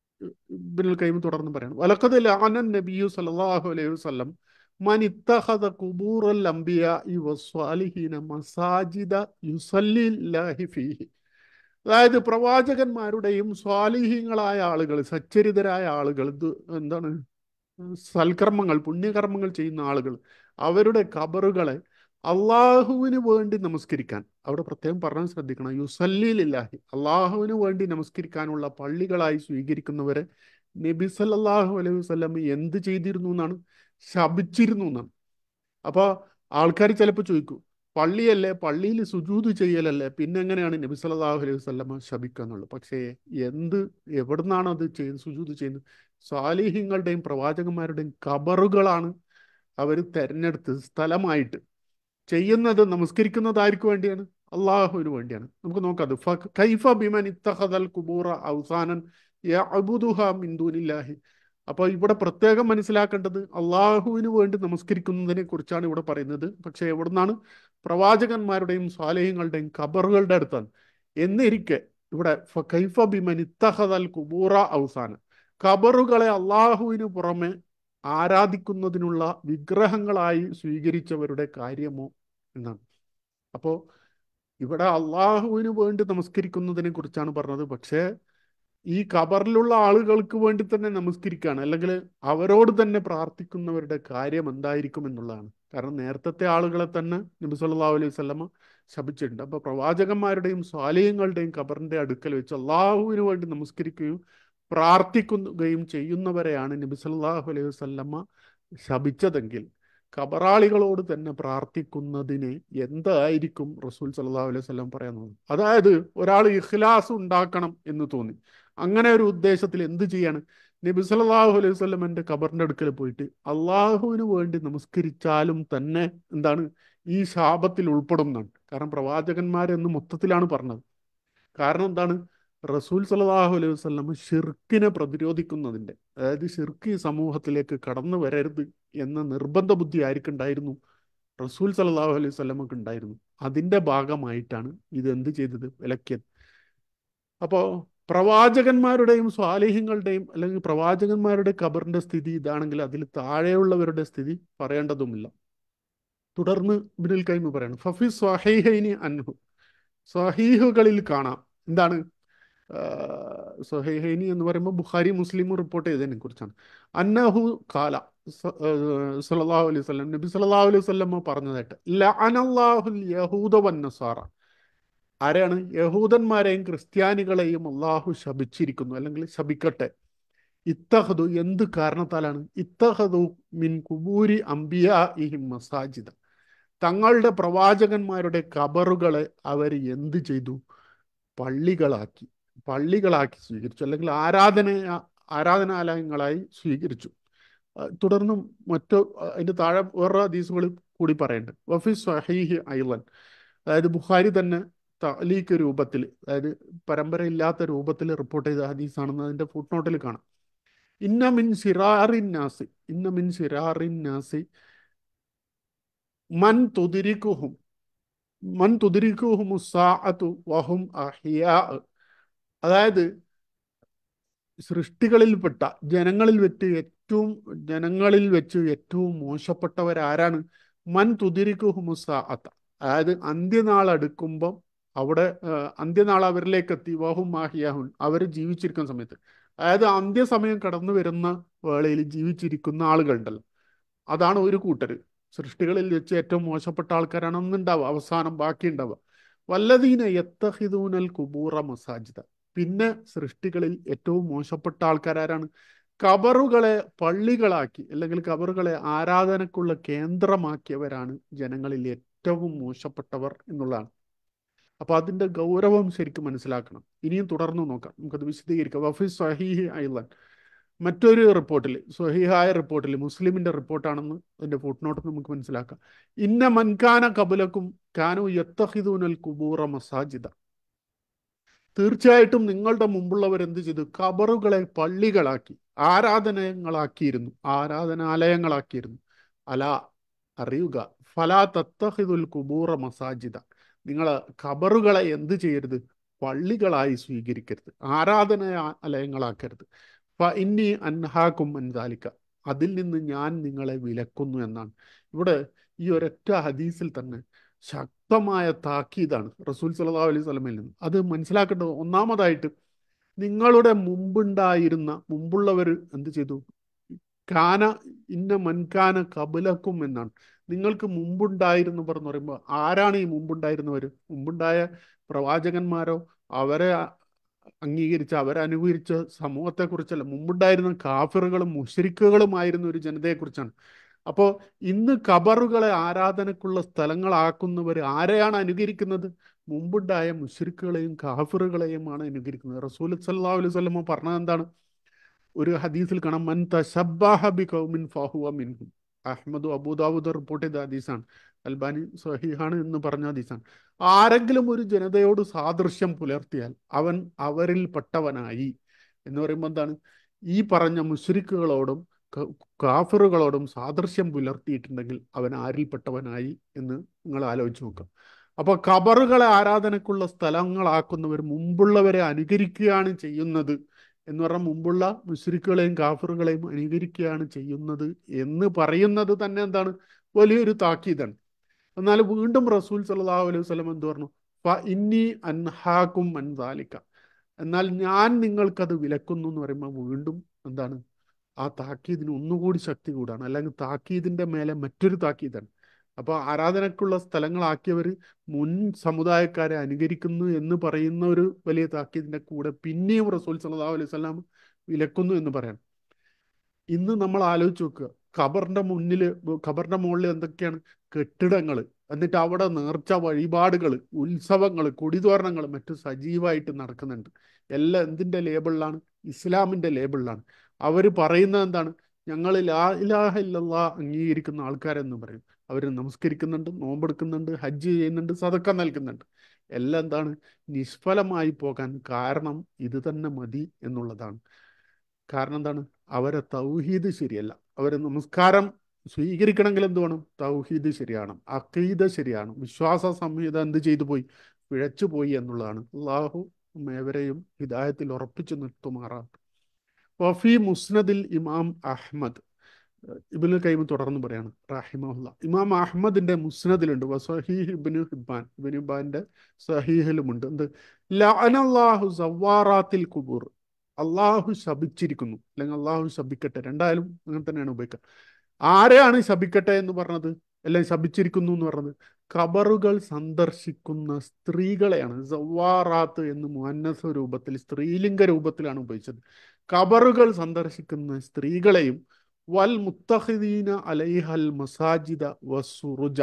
A: ഇബ്നുൽ കൈമ് തുടർന്ന് പറയാണ് വലക്കത് ലാന നബിയു സല്ലല്ലാഹു അലൈഹി വസല്ലം മൻ ഇത്തഖദ ഖുബൂറൽ അംബിയാഇ വസ്സാലിഹീന മസാജിദ യുസല്ലില്ലാഹി ഫീഹി അതായത് പ്രവാചകന്മാരുടെയും സ്വാലിഹീങ്ങളായ ആളുകൾ സച്ചരിതരായ ആളുകൾ ഇത് എന്താണ് സൽക്കർമ്മങ്ങൾ പുണ്യകർമ്മങ്ങൾ ചെയ്യുന്ന ആളുകൾ അവരുടെ ഖബറുകളെ അള്ളാഹുവിന് വേണ്ടി നമസ്കരിക്കാൻ അവിടെ പ്രത്യേകം പറഞ്ഞാൽ ശ്രദ്ധിക്കണം യുസല്ലിലില്ലാഹി അള്ളാഹുവിന് വേണ്ടി നമസ്കരിക്കാനുള്ള പള്ളികളായി സ്വീകരിക്കുന്നവരെ നബി സല്ലല്ലാഹു അലൈഹി വസല്ലം എന്ത് ചെയ്തിരുന്നു എന്നാണ് ശപിച്ചിരുന്നു എന്നാണ് അപ്പോൾ ആൾക്കാർ ചിലപ്പോൾ ചോദിക്കും പള്ളിയല്ലേ പള്ളിയിൽ സുജൂത് ചെയ്യലല്ലേ പിന്നെ എങ്ങനെയാണ് നബി സല്ലല്ലാഹു അലൈഹി വസല്ലമ ശപിക്കുക എന്നുള്ളത് പക്ഷേ എന്ത് എവിടുന്നാണ് അത് ചെയ്ത് സുജൂത് ചെയ്യുന്നത് സാലിഹ്യങ്ങളുടെയും പ്രവാചകന്മാരുടെയും ഖബറുകളാണ് അവർ തെരഞ്ഞെടുത്തത് സ്ഥലമായിട്ട് ചെയ്യുന്നത് നമസ്കരിക്കുന്നത് ആർക്ക് വേണ്ടിയാണ് അള്ളാഹുവിന് വേണ്ടിയാണ് നമുക്ക് നോക്കാം അത് ഫ- കൈഫ ബിമൻ ഇത്തഖദൽ കുബൂറ ഔസാനൻ യഅബുദുഹ മിൻ ദൂനില്ലാഹി അപ്പോൾ ഇവിടെ പ്രത്യേകം മനസ്സിലാക്കേണ്ടത് അള്ളാഹുവിന് വേണ്ടി നമസ്കരിക്കുന്നതിനെ കുറിച്ചാണ് ഇവിടെ പറയുന്നത് പക്ഷേ എവിടുന്നാണ് പ്രവാചകന്മാരുടെയും സ്വാലേഹങ്ങളുടെയും ഖബറുകളുടെ അടുത്താണ് എന്നിരിക്കെ ഇവിടെ ഫ കൈഫ ബിമൻ ഇത്തഖദൽ കുബൂറ ഔസാന ഖബറുകളെ അള്ളാഹുവിന് പുറമെ ആരാധിക്കുന്നതിനുള്ള വിഗ്രഹങ്ങളായി സ്വീകരിച്ചവരുടെ കാര്യമോ എന്നാണ് അപ്പോൾ ഇവിടെ അള്ളാഹുവിന് വേണ്ടി നമസ്കരിക്കുന്നതിനെ കുറിച്ചാണ് പറഞ്ഞത് പക്ഷേ ഈ ഖബറിലുള്ള ആളുകൾക്ക് വേണ്ടി തന്നെ നമസ്കരിക്കുകയാണ് അല്ലെങ്കിൽ അവരോട് തന്നെ പ്രാർത്ഥിക്കുന്നവരുടെ കാര്യം എന്തായിരിക്കും എന്നുള്ളതാണ് കാരണം നേരത്തെ ആളുകളെ തന്നെ നബി സല്ലല്ലാഹു അലൈഹി വസല്ലമ ശപിച്ചിട്ടുണ്ട് അപ്പോൾ പ്രവാചകന്മാരുടെയും സ്വാലയങ്ങളുടെയും ഖബറിന്റെ അടുക്കൽ വെച്ച് അള്ളാഹുവിന് വേണ്ടി നമസ്കരിക്കുകയും പ്രാർത്ഥിക്കുകയും ചെയ്യുന്നവരെയാണ് നബി സല്ലല്ലാഹു അലൈഹി വസല്ലമ ശപിച്ചതെങ്കിൽ ഖബറാളികളോട് തന്നെ പ്രാർത്ഥിക്കുന്നതിന് എന്തായിരിക്കും റസൂൽ സല്ലല്ലാഹു അലൈഹി വസല്ലം പറയുന്നത് അതായത് ഒരാൾ ഇഖ്ലാസ് ഉണ്ടാക്കണം എന്ന് തോന്നി അങ്ങനെ ഒരു ഉദ്ദേശത്തിൽ എന്ത് ചെയ്യാണ് നബി സല്ലല്ലാഹു അലൈഹി വസല്ലം എൻ്റെ ഖബറിൻ്റെ അടുക്കൽ പോയിട്ട് അള്ളാഹുവിന് വേണ്ടി നമസ്കരിച്ചാലും തന്നെ എന്താണ് ഈ ശാപത്തിൽ ഉൾപ്പെടുന്നതാണ് കാരണം പ്രവാചകന്മാരെന്ന് മൊത്തത്തിലാണ് പറഞ്ഞത് കാരണം എന്താണ് റസൂൽ സല്ലല്ലാഹു അലൈഹി വസല്ലം ഷിർക്കിനെ പ്രതിരോധിക്കുന്നതിൻ്റെ അതായത് ഷിർക്ക് ഈ സമൂഹത്തിലേക്ക് കടന്നു വരരുത് എന്ന നിർബന്ധ ബുദ്ധി ആർക്കുണ്ടായിരുന്നു റസൂൽ സല്ലല്ലാഹു അലൈഹി വസല്ലമക്ക് ഉണ്ടായിരുന്നു അതിൻ്റെ ഭാഗമായിട്ടാണ് ഇത് എന്ത് ചെയ്തത് വിലക്കിയത് അപ്പോൾ പ്രവാചകന്മാരുടെയും സ്വാലിഹ്യങ്ങളുടെയും അല്ലെങ്കിൽ പ്രവാചകന്മാരുടെ ഖബറിന്റെ സ്ഥിതി ഇതാണെങ്കിൽ അതിൽ താഴെയുള്ളവരുടെ സ്ഥിതി പറയേണ്ടതുമില്ല തുടർന്ന് ഇബ്നുൽ കൈമ പറയണം ഫഫി സ്വഹൈഹൈനി അൻഹു സ്വഹീഹുകളിൽ കാണാം എന്താണ് സൊഹൈഹൈനി എന്ന് പറയുമ്പോൾ ബുഖാരി മുസ്ലിം റിപ്പോർട്ട് ചെയ്തതിനെ കുറിച്ചാണ് അന്നഹു കാല സല്ലല്ലാഹു അലൈഹി വസല്ലം നബി സല്ലല്ലാഹു അലൈഹി വസല്ലം പറഞ്ഞതായിട്ട് ലഅനല്ലാഹുൽ യഹൂദ വന്നസാറ ആരെയാണ് യഹൂദന്മാരെയും ക്രിസ്ത്യാനികളെയും അള്ളാഹു ശപിച്ചിരിക്കുന്നു അല്ലെങ്കിൽ ശപിക്കട്ടെ ഇത്തഹദു എന്ത് കാരണത്താലാണ് ഇത്തഹദു മിൻ കുബൂരി അംബിയാഇഹിം മസാജിദ തങ്ങളുടെ പ്രവാചകന്മാരുടെ കബറുകളെ അവർ എന്ത് ചെയ്തു പള്ളികളാക്കി പള്ളികളാക്കി സ്വീകരിച്ചു അല്ലെങ്കിൽ ആരാധന ആരാധനാലയങ്ങളായി സ്വീകരിച്ചു അഹ് തുടർന്നും മറ്റു അഹ് അതിന്റെ താഴെ വേറെ ഹദീസുകൾ കൂടി പറയുന്നുണ്ട് വഫി സ്വഹീഹി ഐലൻ അതായത് ബുഖാരി തന്നെ തലീക്ക് രൂപത്തിൽ അതായത് പരമ്പരയില്ലാത്ത രൂപത്തിൽ റിപ്പോർട്ട് ചെയ്ത ഹദീസാണെന്ന് അതിന്റെ ഫുട് നോട്ടിൽ കാണാം ഇന്ന മിൻ സിറാറിൻ നാസി ഇന്ന മിൻ സിറാറിൻ നാസി മൻ തുതിരിക്കുഹും മൻ തുതിരിക്കുഹും സാഅത്തു വഹും അഹിയാ അതായത് സൃഷ്ടികളിൽപ്പെട്ട ജനങ്ങളിൽ വെച്ച് ഏറ്റവും ജനങ്ങളിൽ വെച്ച് ഏറ്റവും മോശപ്പെട്ടവരാരാണ് മൻ തുതിരിക്കുഹുമുസാഅത്ത അതായത് അന്ത്യനാൾ അടുക്കുമ്പം അവിടെ ആ, അന്ത്യനാൾ അവരിലേക്ക് എത്തി വഹും മാഹിയാഹുൻ അവർ ജീവിച്ചിരിക്കുന്ന സമയത്ത് അതായത് അന്ത്യസമയം കടന്നു വരുന്ന വേളയിൽ ജീവിച്ചിരിക്കുന്ന ആളുകളുണ്ടല്ലോ അതാണ് ഒരു കൂട്ടർ സൃഷ്ടികളിൽ വെച്ച് ഏറ്റവും മോശപ്പെട്ട ആൾക്കാരാണ് ഒന്നുണ്ടാവുക അവസാനം ബാക്കി ഉണ്ടാവുക വല്ലതീന യത്തഹിദൂനൽ കുബൂറ മസാജിദ പിന്നെ സൃഷ്ടികളിൽ ഏറ്റവും മോശപ്പെട്ട ആൾക്കാരാരാണ് കബറുകളെ പള്ളികളാക്കി അല്ലെങ്കിൽ കബറുകളെ ആരാധനക്കുള്ള കേന്ദ്രമാക്കിയവരാണ് ജനങ്ങളിൽ ഏറ്റവും മോശപ്പെട്ടവർ എന്നുള്ളതാണ് അപ്പൊ അതിന്റെ ഗൗരവം ശരിക്കും മനസ്സിലാക്കണം ഇനിയും തുടർന്ന് നോക്കാം നമുക്കത് വിശദീകരിക്കാം വഫി സഹീഹി ഐലൻ മറ്റൊരു റിപ്പോർട്ടിൽ സ്വഹീഹായ റിപ്പോർട്ടിൽ മുസ്ലിമിന്റെ റിപ്പോർട്ടാണെന്ന് അതിന്റെ ഫുട് നോട്ട് നമുക്ക് മനസ്സിലാക്കാം ഇന്ന മൻകാന കബുലക്കും കാനു യത്തഹിദൂനൽ കുബൂറ മസാജിദ തീർച്ചയായിട്ടും നിങ്ങളുടെ മുമ്പുള്ളവർ എന്ത് ചെയ്തു കബറുകളെ പള്ളികളാക്കി ആരാധനകളാക്കിയിരുന്നു ആരാധനാലയങ്ങളാക്കിയിരുന്നു അല അറിയുക ഫലാ തത്തഹിദുൽ കുബൂറ മസാജിദ നിങ്ങൾ ഖബറുകളെ എന്ത് ചെയ്യരുത് പള്ളികളായി സ്വീകരിക്കരുത് ആരാധനാലയങ്ങളാക്കരുത് ഫ ഇന്നി അൻഹാക്കും അൻതാലിക്ക അതിൽ നിന്ന് ഞാൻ നിങ്ങളെ വിലക്കുന്നു എന്നാണ് ഇവിടെ ഈ ഒരൊറ്റ ഹദീസിൽ തന്നെ ശക്തമായ താക്കീതാണ് റസൂൽ സല്ലല്ലാഹു അലൈഹി സ്വലമയിൽ നിന്ന് അത് മനസ്സിലാക്കേണ്ടത് ഒന്നാമതായിട്ട് നിങ്ങളുടെ മുമ്പുണ്ടായിരുന്ന മുമ്പുള്ളവർ എന്ത് ചെയ്തു കാന ഇന്ന മൻകാന കബലക്കും എന്നാണ് നിങ്ങൾക്ക് മുമ്പുണ്ടായിരുന്നു പറഞ്ഞു പറയുമ്പോൾ ആരാണ് ഈ മുമ്പുണ്ടായിരുന്നവർ മുമ്പുണ്ടായ പ്രവാചകന്മാരോ അവരെ അംഗീകരിച്ച അവരെ അനുകൂലിച്ച സമൂഹത്തെക്കുറിച്ചല്ല മുമ്പുണ്ടായിരുന്ന കാഫിറുകളും മുഷരിക്കുകളുമായിരുന്ന ഒരു ജനതയെക്കുറിച്ചാണ് അപ്പോൾ ഇന്ന് കബറുകളെ ആരാധനക്കുള്ള സ്ഥലങ്ങളാക്കുന്നവർ ആരെയാണ് അനുകരിക്കുന്നത് മുമ്പുണ്ടായ മുഷരിക്കുകളെയും കാഫിറുകളെയുമാണ് അനുകരിക്കുന്നത് റസൂൽ സല്ലല്ലാഹു അലൈഹി വസല്ലമ പറഞ്ഞത് എന്താണ് ഒരു ഹദീസിൽ കാണാം മൻ തശബ്ബഹ ബി ഖൗമിൻ ഫഹുവ മിൻഹും അഹ്മദ് അബൂദാവൂദ് റിപ്പോർട്ട് ചെയ്ത ഹദീസാണ് അൽബാനി സഹീഹാണ് എന്ന് പറഞ്ഞ ഹദീസാണ് ആരെങ്കിലും ഒരു ജനതയോട് സാദൃശ്യം പുലർത്തിയാൽ അവൻ അവരിൽ പെട്ടവനായി എന്ന് പറയുമ്പോൾ എന്താണ് ഈ പറഞ്ഞ മുശ്രിക്കുകളോടും കാഫിറുകളോടും സാദൃശ്യം പുലർത്തിയിട്ടുണ്ടെങ്കിൽ അവൻ ആരിൽപ്പെട്ടവനായി എന്ന് നിങ്ങൾ ആലോചിച്ച് നോക്കാം അപ്പോൾ കബറുകളെ ആരാധനക്കുള്ള സ്ഥലങ്ങളാക്കുന്നവർ മുമ്പുള്ളവരെ അനുകരിക്കുകയാണ് ചെയ്യുന്നത് എന്ന് പറഞ്ഞാൽ മുമ്പുള്ള മുസ്ലിക്കുകളെയും കാഫറുകളെയും അനുകരിക്കുകയാണ് ചെയ്യുന്നത് എന്ന് പറയുന്നത് തന്നെ എന്താണ് വലിയൊരു താക്കീതാണ് എന്നാൽ വീണ്ടും റസൂൽ സല്ലല്ലാഹു അലൈഹി വസല്ലം എന്ത് പറഞ്ഞു ഫ ഇന്നി അൻഹാക്കും അൻദാലിക്ക എന്നാൽ ഞാൻ നിങ്ങൾക്കത് വിലക്കുന്നു എന്ന് പറയുമ്പോൾ വീണ്ടും എന്താണ് ആ താക്കീതിന് ഒന്നുകൂടി ശക്തി കൂടാണ് അല്ലെങ്കിൽ താക്കീതിന്റെ മേലെ മറ്റൊരു താക്കീതാണ് അപ്പോൾ ആരാധനക്കുള്ള സ്ഥലങ്ങളാക്കിയവർ മുൻ സമുദായക്കാരെ അനുകരിക്കുന്നു എന്ന് പറയുന്ന ഒരു വലിയ താക്കീതിന്റെ കൂടെ പിന്നെയും റസൂൽ സല്ലല്ലാഹു അലൈഹി വസല്ലം വിലക്കുന്നു എന്ന് പറയണം ഇന്ന് നമ്മൾ ആലോചിച്ച് നോക്കുക ഖബറിന്റെ മുന്നിൽ ഖബറിന്റെ മുകളിൽ എന്തൊക്കെയാണ് കെട്ടിടങ്ങൾ എന്നിട്ട് അവിടെ നേർച്ച വഴിപാടുകൾ ഉത്സവങ്ങൾ കൊടിതോരണങ്ങൾ മറ്റു സജീവമായിട്ട് നടക്കുന്നുണ്ട് എല്ലാം എന്തിന്റെ ലേബിളിലാണ് ഇസ്ലാമിന്റെ ലേബിളിലാണ് അവർ പറയുന്നത് എന്താണ് ഞങ്ങൾ ലാ ഇലാഹ ഇല്ലല്ലാ അംഗീകരിക്കുന്ന ആൾക്കാരെന്ന് പറയും അവർ നമസ്കരിക്കുന്നുണ്ട് നോമ്പെടുക്കുന്നുണ്ട് ഹജ്ജ് ചെയ്യുന്നുണ്ട് സതക്ക നൽകുന്നുണ്ട് എല്ലാം എന്താണ് നിഷ്ഫലമായി പോകാൻ കാരണം ഇത് തന്നെ മതി എന്നുള്ളതാണ് കാരണം എന്താണ് അവരെ തൗഹീദ് ശരിയല്ല അവർ നമസ്കാരം സ്വീകരിക്കണമെങ്കിൽ എന്ത് വേണം തൗഹീദ് ശരിയാണ് അഖീദ ശരിയാണ് വിശ്വാസ സംഹിത എന്ത് ചെയ്തു പോയി പിഴച്ചു പോയി എന്നുള്ളതാണ് അള്ളാഹു ഏവരെയും ഹിദായത്തിൽ ഉറപ്പിച്ചു നിർത്തുമാറാണ് വഫി മുസ്നദിൽ ഇമാം അഹ്മദ് ഇബിന് കൈമ തുടർന്ന് പറയാണ് റാഹിമുല്ല ഇമാം അഹമ്മദിന്റെ മുസ്നദിലുണ്ട് വസഹീഹ് ഇബിന് ഹിബാൻ ഇബിൻ ഹിബാന്റെ സഹീഹിലുമുണ്ട് എന്ത് ലഅനല്ലാഹു സവാറാത്തിൽ കുബൂർ അള്ളാഹു ശപിച്ചിരിക്കുന്നു അല്ലെങ്കിൽ അള്ളാഹു ശപിക്കട്ടെ രണ്ടായാലും അങ്ങനെ തന്നെയാണ് ഉപയോഗിക്കുക ആരെയാണ് ശപിക്കട്ടെ എന്ന് പറഞ്ഞത് അല്ലെങ്കിൽ ശപിച്ചിരിക്കുന്നു എന്ന് പറഞ്ഞത് ഖബറുകൾ സന്ദർശിക്കുന്ന സ്ത്രീകളെയാണ് സവാറാത്ത് എന്ന് മുഹന്നസ രൂപത്തിൽ സ്ത്രീലിംഗ രൂപത്തിലാണ് ഉപയോഗിച്ചത് ഖബറുകൾ സന്ദർശിക്കുന്ന സ്ത്രീകളെയും വൽ മുത്തഹിദീന അലൈഹൽ മസാജിദ വസുറുജ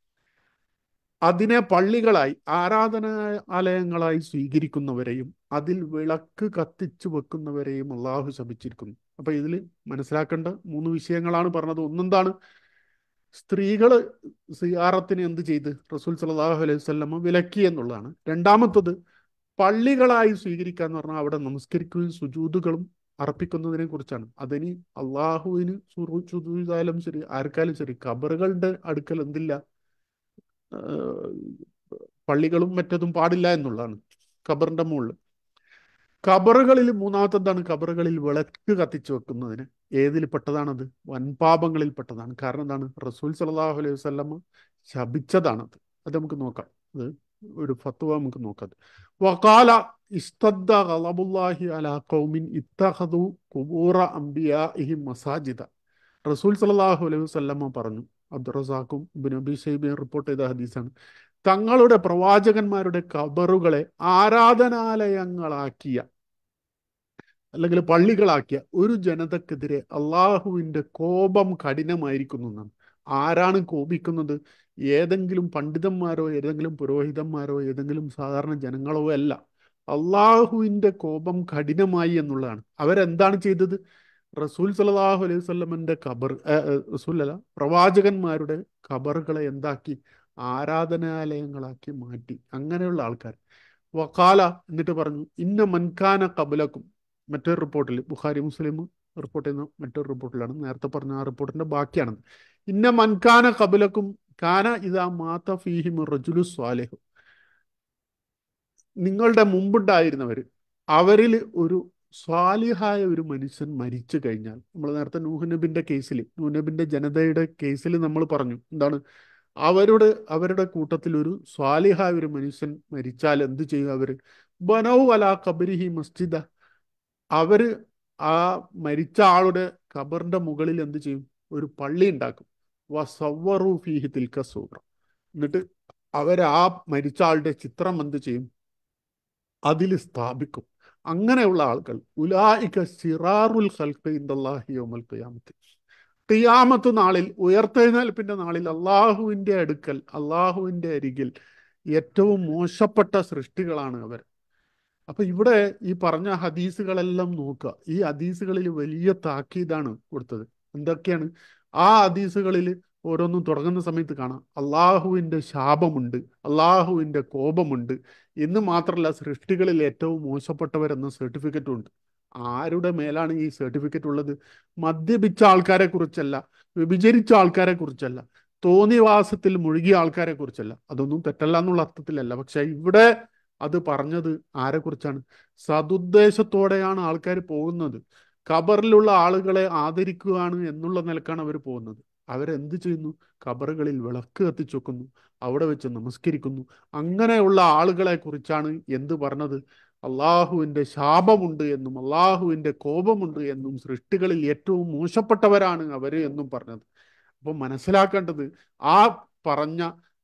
A: അതിനെ പള്ളികളായി ആരാധനാലയങ്ങളായി സ്വീകരിക്കുന്നവരെയും അതിൽ വിളക്ക് കത്തിച്ചു വെക്കുന്നവരെയും അള്ളാഹു ശപിച്ചിരിക്കുന്നു അപ്പൊ ഇതിൽ മനസ്സിലാക്കേണ്ട മൂന്ന് വിഷയങ്ങളാണ് പറഞ്ഞത് ഒന്നെന്താണ് സ്ത്രീകള് സിയാറത്തിന് എന്ത് ചെയ്ത് റസൂൽ സലാഹു അലൈഹി വല്ലമ വിലക്കി എന്നുള്ളതാണ് രണ്ടാമത്തത് പള്ളികളായി സ്വീകരിക്കുക എന്ന് പറഞ്ഞാൽ അവിടെ നമസ്കരിക്കുകയും സുജൂതുകളും അർപ്പിക്കുന്നതിനെ കുറിച്ചാണ് അതിന് അള്ളാഹുവിന് സുജൂതായാലും ശരി ആർക്കായാലും ശരി ഖബറുകളുടെ അടുക്കൽ എന്തില്ല പള്ളികളും മറ്റതും പാടില്ല എന്നുള്ളതാണ് ഖബറിന്റെ മുകളിൽ ഖബറുകളിൽ മൂന്നാമത്തെ എന്താണ് ഖബറുകളിൽ വിളക്ക് കത്തിച്ചു വെക്കുന്നതിന് ഏതിൽ പെട്ടതാണത് വൻപാപങ്ങളിൽ പെട്ടതാണ് കാരണം എന്താണ് റസൂൽ സല്ലല്ലാഹു അലൈഹി വസല്ലമ ശപിച്ചതാണത് അത് നമുക്ക് നോക്കാം അത് ഒരു ഫത്വ നമുക്ക് നോക്കാം വഖാല ഇസ്തദ്ദ ഗളബുല്ലാഹി അലാ ഖൗമിൻ ഇത്തഖദു ഖുബൂറ അംബിയാഇഹിം മസാജിദ റസൂൽ സല്ലല്ലാഹു അലൈഹി വസല്ലമ പറഞ്ഞു അബ്ദുറസാഖും ഇബ്നു അബി ഷൈബയും റിപ്പോർട്ട് ചെയ്ത ഹദീസാണ് തങ്ങളുടെ പ്രവാചകന്മാരുടെ കബറുകളെ ആരാധനാലയങ്ങളാക്കിയ അല്ലെങ്കിൽ പള്ളികളാക്കിയ ഒരു ജനതക്കെതിരെ അള്ളാഹുവിൻ്റെ കോപം കഠിനമായിരിക്കുന്നു എന്നാണ് ആരാണ് കോപിക്കുന്നത് ഏതെങ്കിലും പണ്ഡിതന്മാരോ ഏതെങ്കിലും പുരോഹിതന്മാരോ ഏതെങ്കിലും സാധാരണ ജനങ്ങളോ അല്ല അള്ളാഹുവിൻ്റെ കോപം കഠിനമായി എന്നുള്ളതാണ് അവരെന്താണ് ചെയ്തത് റസൂൽ സല്ലല്ലാഹു അലൈഹി വസല്ലമന്റെ ഖബർ റസൂൽ അല്ല പ്രവാചകന്മാരുടെ ഖബറുകളെ എന്താക്കി ആരാധനാലയങ്ങളാക്കി മാറ്റി അങ്ങനെയുള്ള ആൾക്കാർ വക്കാല എന്നിട്ട് പറഞ്ഞു ഇന്ന മൻകാന കബലക്കും മറ്റൊരു റിപ്പോർട്ടിൽ ബുഖാരി മുസ്ലിം റിപ്പോർട്ട് ചെയ്യുന്ന മറ്റൊരു റിപ്പോർട്ടിലാണ് നേരത്തെ പറഞ്ഞ ആ റിപ്പോർട്ടിന്റെ ബാക്കിയാണത് ഇന്ന മൻകാന കബലക്കും കാന ഇതാ മാത്ത ഫീഹിം റജുലു സ്വാലിഹു നിങ്ങളുടെ മുമ്പുണ്ടായിരുന്നവർ അവരിൽ ഒരു സ്വാലിഹായ ഒരു മനുഷ്യൻ മരിച്ചു കഴിഞ്ഞാൽ നമ്മൾ നേരത്തെ നൂഹ്നബിന്റെ കേസിൽ നൂഹ്നബിന്റെ ജനതയുടെ കേസിൽ നമ്മൾ പറഞ്ഞു എന്താണ് അവരുടെ അവരുടെ കൂട്ടത്തിൽ ഒരു സ്വാലിഹായ ഒരു മനുഷ്യൻ മരിച്ചാൽ എന്ത് ചെയ്യും അവര് ബനൗ അലാ കബരിഹി മസ്ജിദ അവര് ആ മരിച്ച ആളുടെ ഖബറിന്റെ മുകളിൽ എന്ത് ചെയ്യും ഒരു പള്ളി ഉണ്ടാക്കും വസവറു ഫീഹി തിൽക്ക സൂറ എന്നിട്ട് അവർ ആ മരിച്ച ആളുടെ ചിത്രം എന്ത് ചെയ്യും അതിൽ സ്ഥാപിക്കും അങ്ങനെയുള്ള ആളുകൾ ഉലായിക സിറാറുൽ ഖൽഖ് ഇൻദല്ലാഹി യൗമൽ ഖിയാമത്ത് ഖിയാമത്ത് നാളിൽ ഉയർത്തെഴുന്നേൽപ്പിന്റെ നാളിൽ അള്ളാഹുവിന്റെ അടുക്കൽ അള്ളാഹുവിന്റെ അരികിൽ ഏറ്റവും മോശപ്പെട്ട സൃഷ്ടികളാണ് അവർ അപ്പൊ ഇവിടെ ഈ പറഞ്ഞ ഹദീസുകളെല്ലാം നോക്കുക ഈ ഹദീസുകളിൽ വലിയ താക്കീതാണ് കൊടുത്തത് എന്തൊക്കെയാണ് ആ ഹദീസുകളിൽ ഓരോന്നും തുടങ്ങുന്ന സമയത്ത് കാണാം അള്ളാഹുവിൻ്റെ ശാപമുണ്ട് അള്ളാഹുവിൻ്റെ കോപമുണ്ട് എന്ന് മാത്രമല്ല സൃഷ്ടികളിൽ ഏറ്റവും മോശപ്പെട്ടവരെന്ന സർട്ടിഫിക്കറ്റും ഉണ്ട് ആരുടെ മേലാണ് ഈ സർട്ടിഫിക്കറ്റ് ഉള്ളത് മദ്യപിച്ച ആൾക്കാരെ കുറിച്ചല്ല വ്യഭിചരിച്ച ആൾക്കാരെ കുറിച്ചല്ല തോന്നിവാസത്തിൽ മുഴുകിയ ആൾക്കാരെ കുറിച്ചല്ല അതൊന്നും തെറ്റല്ല എന്നുള്ള അർത്ഥത്തിലല്ല പക്ഷെ ഇവിടെ അത് പറഞ്ഞത് ആരെക്കുറിച്ചാണ് സതുദ്ദേശത്തോടെയാണ് ആൾക്കാർ പോകുന്നത് ഖബറിലുള്ള ആളുകളെ ആദരിക്കുകയാണ് എന്നുള്ള നിലക്കാണ് അവർ പോകുന്നത് അവരെന്ത് ചെയ്യുന്നു ഖബറുകളിൽ വിളക്ക് കത്തിച്ചു വെക്കുന്നു അവിടെ വെച്ച് നമസ്കരിക്കുന്നു അങ്ങനെയുള്ള ആളുകളെ കുറിച്ചാണ് എന്ത് പറഞ്ഞത് അള്ളാഹുവിൻ്റെ ശാപമുണ്ട് എന്നും അള്ളാഹുവിൻ്റെ കോപമുണ്ട് എന്നും സൃഷ്ടികളിൽ ഏറ്റവും മോശപ്പെട്ടവരാണ് അവർ എന്നും പറഞ്ഞത് അപ്പം മനസ്സിലാക്കേണ്ടത് ആ പറഞ്ഞ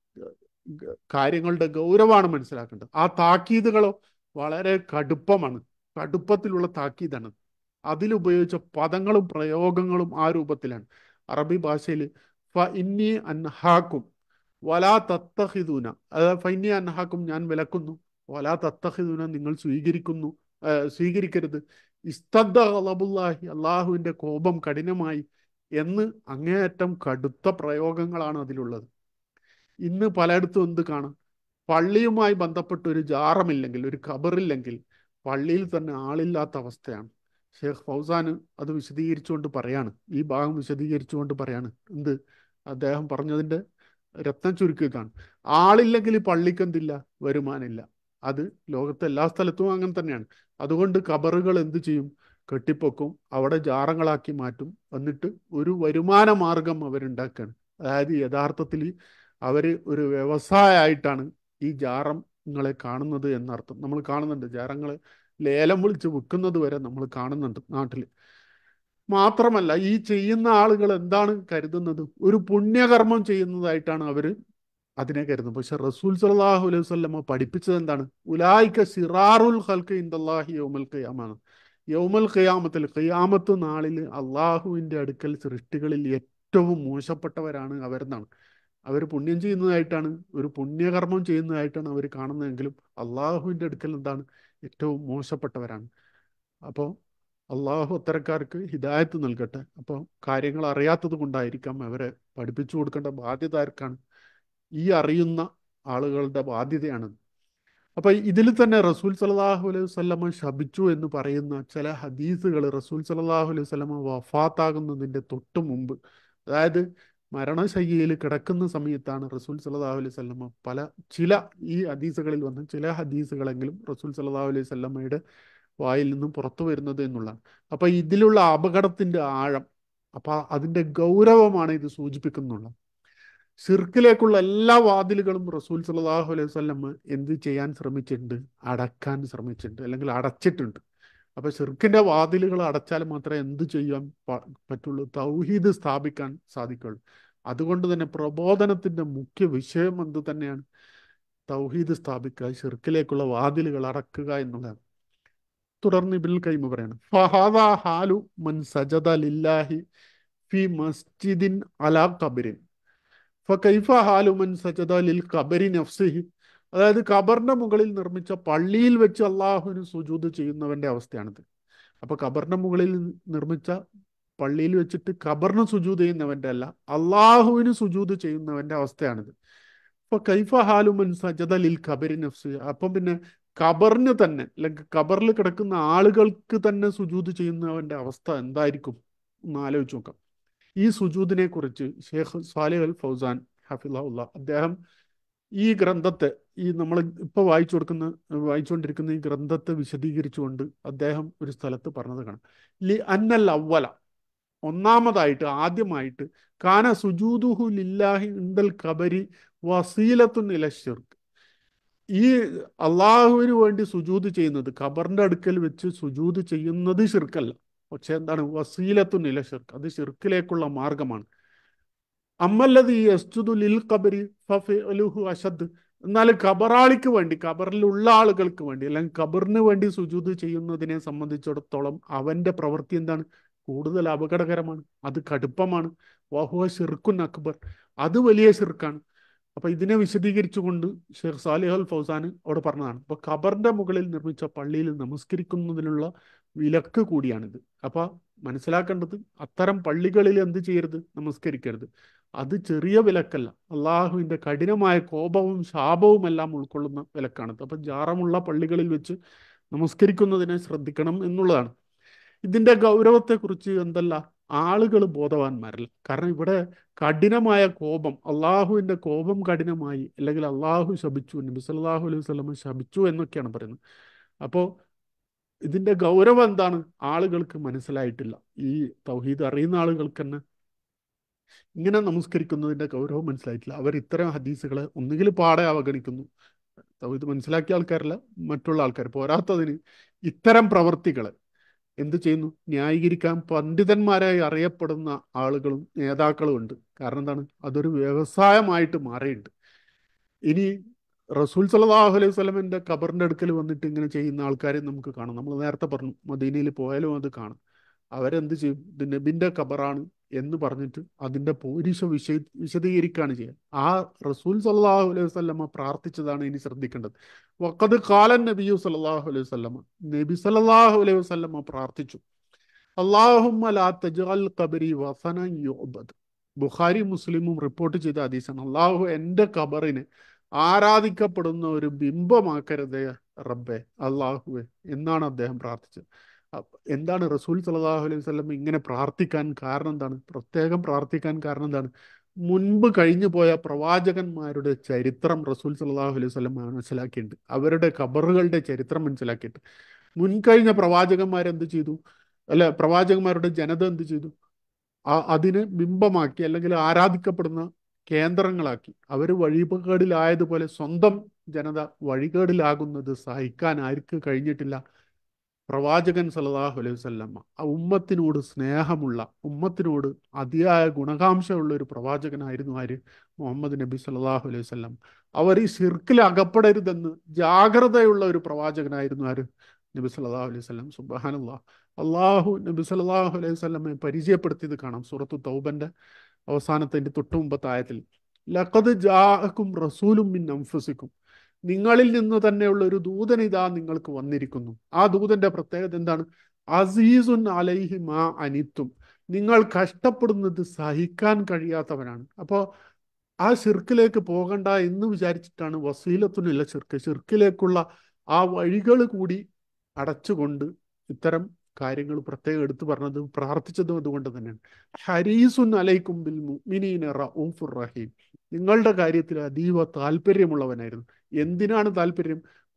A: കാര്യങ്ങളുടെ ഗൗരവമാണ് മനസ്സിലാക്കേണ്ടത് ആ താക്കീതുകളോ വളരെ കടുപ്പമാണ് കടുപ്പത്തിലുള്ള താക്കീതാണ് അതിലുപയോഗിച്ച പദങ്ങളും പ്രയോഗങ്ങളും ആ രൂപത്തിലാണ് അറബി ഭാഷയിൽ ഫ ഇന്നി അൻഹാക്കും വലാ തത്തഹിദൂന അതായത് ഫൈന്നി അൻഹാക്കും ഞാൻ വിലക്കുന്നു വലാ തത്തഹിദൂന നിങ്ങൾ സ്വീകരിക്കുന്നു സ്വീകരിക്കരുത് ഇസ്തദ്ദ കളബുല്ലാഹി അള്ളാഹുവിൻ്റെ കോപം കഠിനമായി എന്ന് അങ്ങേയറ്റം കടുത്ത പ്രയോഗങ്ങളാണ് അതിലുള്ളത് ഇന്ന് പലയിടത്തും എന്ത് കാണാം പള്ളിയുമായി ബന്ധപ്പെട്ട ഒരു ജാറമില്ലെങ്കിൽ ഒരു ഖബറില്ലെങ്കിൽ പള്ളിയിൽ തന്നെ ആളില്ലാത്ത അവസ്ഥയാണ് ഷേഖ് ഫൗസാന് അത് വിശദീകരിച്ചുകൊണ്ട് പറയാണ് ഈ ഭാഗം വിശദീകരിച്ചുകൊണ്ട് പറയാണ് എന്ത് അദ്ദേഹം പറഞ്ഞതിൻ്റെ രത്നം ചുരുക്കുകയാണ് ആളില്ലെങ്കിൽ പള്ളിക്ക് എന്തില്ല വരുമാനമില്ല അത് ലോകത്തെ എല്ലാ സ്ഥലത്തും അങ്ങനെ തന്നെയാണ് അതുകൊണ്ട് ഖബറുകൾ എന്ത് ചെയ്യും കെട്ടിപ്പൊക്കും അവിടെ ജാറങ്ങളാക്കി മാറ്റും എന്നിട്ട് ഒരു വരുമാന മാർഗം അവരുണ്ടാക്കുകയാണ് അതായത് യഥാർത്ഥത്തിൽ അവർ ഒരു വ്യവസായമായിട്ടാണ് ഈ ജാറങ്ങളെ കാണുന്നത് എന്നർത്ഥം നമ്മൾ കാണുന്നുണ്ട് ജാറങ്ങളെ ലേലം വിളിച്ച് വിൽക്കുന്നത് വരെ നമ്മൾ കാണുന്നുണ്ട് നാട്ടിൽ മാത്രമല്ല ഈ ചെയ്യുന്ന ആളുകൾ എന്താണ് കരുതുന്നത് ഒരു പുണ്യകർമ്മം ചെയ്യുന്നതായിട്ടാണ് അവർ അതിനെ കരുതുന്നത് പക്ഷെ റസൂൽ സലാഹു അലൈഹി വല്ലമ പഠിപ്പിച്ചത് എന്താണ് ഉലായിക്ക സിറാറുൽ ഹൽക്ക് ഇന്ദല്ലാഹി യൗമൽ ഖിയാമാണ് യൗമൽ ഖിയാമത്തിൽ ഖിയാമത്ത് നാളിൽ അള്ളാഹുവിൻ്റെ അടുക്കൽ സൃഷ്ടികളിൽ ഏറ്റവും മോശപ്പെട്ടവരാണ് അവരെന്നാണ് അവർ പുണ്യം ചെയ്യുന്നതായിട്ടാണ് ഒരു പുണ്യകർമ്മം ചെയ്യുന്നതായിട്ടാണ് അവർ കാണുന്നതെങ്കിലും അള്ളാഹുവിൻ്റെ അടുക്കൽ എന്താണ് ഏറ്റവും മോശപ്പെട്ടവരാണ് അപ്പോൾ അള്ളാഹു അത്തരക്കാർക്ക് ഹിദായത്ത് നൽകട്ടെ അപ്പോൾ കാര്യങ്ങൾ അറിയാത്തത് കൊണ്ടായിരിക്കാം അവരെ പഠിപ്പിച്ചു കൊടുക്കേണ്ട ബാധ്യത ആർക്കാണ് ഈ അറിയുന്ന ആളുകളുടെ ബാധ്യതയാണ് അപ്പോൾ ഇതിൽ തന്നെ റസൂൽ സലാഹു അലൈഹി വല്ലമ ശപിച്ചു എന്ന് പറയുന്ന ചില ഹദീസുകൾ റസൂൽ സലാഹു അലൈഹി വല്ലമ വഫാത്താകുന്നതിൻ്റെ തൊട്ട് മുമ്പ് അതായത് മരണശയ്യയിൽ കിടക്കുന്ന സമയത്താണ് റസൂൽ സല്ലാഹു അലൈഹി സ്വല്ലമ്മ പല ചില ഈ ഹദീസുകളിൽ വന്ന ചില ഹദീസുകളെങ്കിലും റസൂൽ സല്ലാഹു അലൈഹി സ്വല്ലമ്മയുടെ വായിൽ നിന്നും പുറത്തു വരുന്നത് എന്നുള്ളതാണ് അപ്പൊ ഇതിലുള്ള അപകടത്തിന്റെ ആഴം അപ്പൊ അതിന്റെ ഗൗരവമാണ് ഇത് സൂചിപ്പിക്കുന്നുള്ളത് ഷിർക്കിലേക്കുള്ള എല്ലാ വാതിലുകളും റസൂൽ സല്ലല്ലാഹു അലൈഹി വസല്ലം എന്ത് ചെയ്യാൻ ശ്രമിച്ചിട്ടുണ്ട് അടക്കാൻ ശ്രമിച്ചിട്ടുണ്ട് അല്ലെങ്കിൽ അടച്ചിട്ടുണ്ട് അപ്പൊ ഷിർക്കിന്റെ വാതിലുകൾ അടച്ചാൽ മാത്രമേ എന്ത് ചെയ്യാൻ പ- പറ്റുള്ളൂ തൗഹീദ് സ്ഥാപിക്കാൻ സാധിക്കുള്ളൂ അതുകൊണ്ട് തന്നെ പ്രബോധനത്തിന്റെ മുഖ്യ വിഷയം എന്ത് തന്നെയാണ് തൗഹീദ് സ്ഥാപിക്കുക ഷിർക്കിലേക്കുള്ള വാതിലുകൾ അടക്കുക എന്നുള്ളതാണ് തുടർന്ന് ഇബിൽ കൈമ പറയാണ് ഫഹാദ ഹാലു മൻ സജദ ലില്ലാഹി ഫി മസ്ജിദിൻ അലാ ഖബരിൻ ഫകൈഫ ഹാലു മൻ സജദ ലിൽ ഖബരി നഫ്സിഹി അതായത് ഖബറിന്റെ മുകളിൽ നിർമ്മിച്ച പള്ളിയിൽ വെച്ച് അള്ളാഹുവിന് സുജൂദ് ചെയ്യുന്നവന്റെ അവസ്ഥയാണിത് അപ്പൊ ഖബറിന്റെ മുകളിൽ നിർമ്മിച്ച പള്ളിയിൽ വെച്ചിട്ട് ഖബറിന് സുജൂദ് ചെയ്യുന്നവന്റെ അല്ല അള്ളാഹുവിന് സുജൂദ് ചെയ്യുന്നവന്റെ അവസ്ഥയാണിത് അപ്പൊ കൈഫ ഹാലു മൻ സജദ ലിൽ ഖബരി നഫ്സി അപ്പം പിന്നെ ഖബറിന് തന്നെ അല്ലെങ്കിൽ ഖബറിൽ കിടക്കുന്ന ആളുകൾക്ക് തന്നെ സുജൂദ് ചെയ്യുന്നവന്റെ അവസ്ഥ എന്തായിരിക്കും ഒന്ന് ആലോചിച്ച് നോക്കാം ഈ സുജൂദിനെ കുറിച്ച് ഷേഖ് സാലിഹ് അൽ ഫൗസാൻ ഹഫിള്ള അദ്ദേഹം ഈ ഗ്രന്ഥത്തെ ഈ നമ്മൾ ഇപ്പൊ വായിച്ചു കൊടുക്കുന്ന വായിച്ചുകൊണ്ടിരിക്കുന്ന ഈ ഗ്രന്ഥത്തെ വിശദീകരിച്ചുകൊണ്ട് അദ്ദേഹം ഒരു സ്ഥലത്ത് പറഞ്ഞത് കാണാം ലി അന്നൽ അവല ഒന്നാമതായിട്ട് ആദ്യമായിട്ട് കാന സുജൂദുഹു ലില്ലാഹി ഇണ്ടൽ കബരി വസീലത്തുൻ ഇല ഷിർക്ക് ഈ അള്ളാഹുവിന് വേണ്ടി സുജൂദ് ചെയ്യുന്നത് ഖബറിന്റെ അടുക്കൽ വെച്ച് സുജൂദ് ചെയ്യുന്നത് ഷിർക്കല്ല പക്ഷെ എന്താണ് വസീലത്തുൻ ഇല ഷിർക്ക് അത് ഷിർക്കിലേക്കുള്ള മാർഗമാണ് അമ്മല്ലത് ഈ യസ്ജുദു ലിൽ ഖബരി ഫഫലുഹു അഷദ് എന്നാൽ ഖബറാളിക്ക് വേണ്ടി ഖബറിലുള്ള ആളുകൾക്ക് വേണ്ടി അല്ലെങ്കിൽ ഖബറിന് വേണ്ടി സുജൂദ് ചെയ്യുന്നതിനെ സംബന്ധിച്ചിടത്തോളം അവന്റെ പ്രവൃത്തി എന്താണ് കൂടുതൽ അപകടകരമാണ് അത് കടുപ്പമാണ് വഹുവ ഷിർക്കുൻ അക്ബർ അത് വലിയ ഷിർക്കാണ് അപ്പൊ ഇതിനെ വിശദീകരിച്ചുകൊണ്ട് ഷെയ്ഖ് സാലിഹ് അൽ ഫൗസാൻ അവിടെ പറഞ്ഞതാണ് അപ്പൊ ഖബറിന്റെ മുകളിൽ നിർമ്മിച്ച പള്ളിയിൽ നമസ്കരിക്കുന്നതിനുള്ള വിലക്ക് കൂടിയാണിത് അപ്പൊ മനസ്സിലാക്കേണ്ടത് അത്തരം പള്ളികളിൽ എന്ത് ചെയ്യരുത് നമസ്കരിക്കരുത് അത് ചെറിയ വിലക്കല്ല അള്ളാഹുവിന്റെ കഠിനമായ കോപവും ശാപവും എല്ലാം ഉൾക്കൊള്ളുന്ന വിലക്കാണത് അപ്പൊ ജാറമുള്ള പള്ളികളിൽ വെച്ച് നമസ്കരിക്കുന്നതിനെ ശ്രദ്ധിക്കണം എന്നുള്ളതാണ് ഇതിന്റെ ഗൗരവത്തെക്കുറിച്ച് എന്തല്ല ആളുകൾ ബോധവാന്മാരല്ല കാരണം ഇവിടെ കഠിനമായ കോപം അള്ളാഹുവിന്റെ കോപം കഠിനമായി അല്ലെങ്കിൽ അള്ളാഹു ശപിച്ചു നബി സല്ലല്ലാഹു അലൈഹി വസല്ലം ശപിച്ചു എന്നൊക്കെയാണ് പറയുന്നത് അപ്പോൾ ഇതിന്റെ ഗൗരവം എന്താണ് ആളുകൾക്ക് മനസ്സിലായിട്ടില്ല ഈ തൗഹീദ് അറിയുന്ന ആളുകൾക്ക് തന്നെ ഇങ്ങനെ നമസ്കരിക്കുന്നതിന്റെ ഗൗരവം മനസ്സിലായിട്ടില്ല അവർ ഇത്തരം ഹദീസുകളെ ഒന്നുകിൽ പാടെ അവഗണിക്കുന്നു തൗഹീദ് മനസ്സിലാക്കിയ ആൾക്കാരല്ല മറ്റുള്ള ആൾക്കാർ പോരാത്തതിന് ഇത്തരം പ്രവർത്തികളെ എന്ത് ചെയ്യുന്നു ന്യായീകരിക്കാൻ പണ്ഡിതന്മാരായി അറിയപ്പെടുന്ന ആളുകളും നേതാക്കളും ഉണ്ട് കാരണം എന്താണ് അതൊരു വ്യവസായമായിട്ട് മാറിയിട്ടുണ്ട് ഇനി റസൂൽ സല്ലല്ലാഹു അലൈഹി വസല്ലമയുടെ ഖബറിന്റെ അടുക്കൽ വന്നിട്ട് ഇങ്ങനെ ചെയ്യുന്ന ആൾക്കാരെ നമുക്ക് കാണാം നമ്മൾ നേരത്തെ പറഞ്ഞു മദീനയിൽ പോയാലും അത് കാണാം അവരെന്ത് ചെയ്യും ഇത് നബിന്റെ ഖബറാണ് എന്ന് പറഞ്ഞിട്ട് അതിന്റെ പോരിശ വിശ വിശദീകരിക്കുകയാണ് ചെയ്യുക ആ റസൂൽ സല്ലല്ലാഹു അലൈഹി വസല്ലമ പ്രാർത്ഥിച്ചതാണ് ഇനി ശ്രദ്ധിക്കേണ്ടത് വഖദ് ഖാലൻ നബിയു സല്ലല്ലാഹു അലൈഹി വസല്ലമ നബി സല്ലല്ലാഹു അലൈഹി വസല്ലമ പ്രാർത്ഥിച്ചു അല്ലാഹുമ്മ ലാ തജ്അൽ ഖബരി വസനൻ യുഅബദ് ബുഖാരി മുസ്ലിമും റിപ്പോർട്ട് ചെയ്ത ഹദീസാണ് അള്ളാഹു എൻ്റെ ഖബറിനെ ആരാധിക്കപ്പെടുന്ന ഒരു ബിംബമാക്കരുതേ റബ്ബെ അള്ളാഹുവെ എന്നാണ് അദ്ദേഹം പ്രാർത്ഥിച്ചത് അപ്പ- എന്താണ് റസൂൽ സല്ലല്ലാഹു അലൈഹി വസല്ലം ഇങ്ങനെ പ്രാർത്ഥിക്കാൻ കാരണം എന്താണ് പ്രത്യേകം പ്രാർത്ഥിക്കാൻ കാരണം എന്താണ് മുൻപ് കഴിഞ്ഞു പോയ പ്രവാചകന്മാരുടെ ചരിത്രം റസൂൽ സല്ലല്ലാഹു അലൈഹി വസല്ലം മനസ്സിലാക്കിയിട്ടുണ്ട് അവരുടെ ഖബറുകളുടെ ചരിത്രം മനസ്സിലാക്കിയിട്ട് മുൻകഴിഞ്ഞ പ്രവാചകന്മാരെന്ത് ചെയ്തു അല്ല പ്രവാചകന്മാരുടെ ജനത എന്ത് ചെയ്തു ആ അതിനെ ബിംബമാക്കി അല്ലെങ്കിൽ ആരാധിക്കപ്പെടുന്ന കേന്ദ്രങ്ങളാക്കി അവർ വഴികേടിലായതുപോലെ സ്വന്തം ജനത വഴികേടിലാകുന്നത് സഹിക്കാൻ ആർക്ക് കഴിഞ്ഞിട്ടില്ല പ്രവാചകൻ സല്ലല്ലാഹു അലൈഹി വസല്ലമ ആ ഉമ്മത്തിനോട് സ്നേഹമുള്ള ഉമ്മത്തിനോട് അതിയായ ഗുണകാംക്ഷയുള്ള ഒരു പ്രവാചകനായിരുന്നു ആര് മുഹമ്മദ് നബി സല്ലല്ലാഹു അലൈഹി വസല്ലം അവർ ഈ ഷിർക്കിൽ അകപ്പെടരുതെന്ന് ജാഗ്രതയുള്ള ഒരു പ്രവാചകനായിരുന്നു ആര് നബി സല്ലല്ലാഹു അലൈഹി വസല്ലം സുബ്ഹാനല്ലാഹ് അള്ളാഹു നബി സല്ലല്ലാഹു അലൈഹി വസല്ലമെ പരിചയപ്പെടുത്തിയത് കാണാം സൂറത്തു തൗബന്റെ അവസാനത്തെ തൊട്ടു മുമ്പത്തെ ആയത്തിൽ ലഖദ് ജാഅക്കും റസൂലും മിൻ അൻഫുസിക്കും നിങ്ങളിൽ നിന്ന് തന്നെയുള്ള ഒരു ദൂതൻ ഇതാ നിങ്ങൾക്ക് വന്നിരിക്കുന്നു ആ ദൂതന്റെ പ്രത്യേകത എന്താണ് അസീസുൻ അലൈഹി മാ അനിത്തും നിങ്ങൾ കഷ്ടപ്പെടുന്നത് സഹിക്കാൻ കഴിയാത്തവനാണ് അപ്പോൾ ആ ഷിർക്കിലേക്ക് പോകണ്ട എന്ന് വിചാരിച്ചിട്ടാണ് വസീലത്തുനില്ല ഷിർക്ക് ഷിർക്കിലേക്കുള്ള ആ വഴികൾ കൂടി അടച്ചുകൊണ്ട് ഇത്തരം കാര്യങ്ങൾ പ്രത്യേകം എടുത്തു പറഞ്ഞത് പ്രാർത്ഥിച്ചതും അതുകൊണ്ട് തന്നെയാണ് ഹരീസുൻ അലൈക്കും ബിൽ മുഅ്മിനീന റഊഫുർ റഹീം നിങ്ങളുടെ കാര്യത്തിൽ അതീവ താല്പര്യമുള്ളവനായിരുന്നു എന്തിനാണ് താല്പര്യം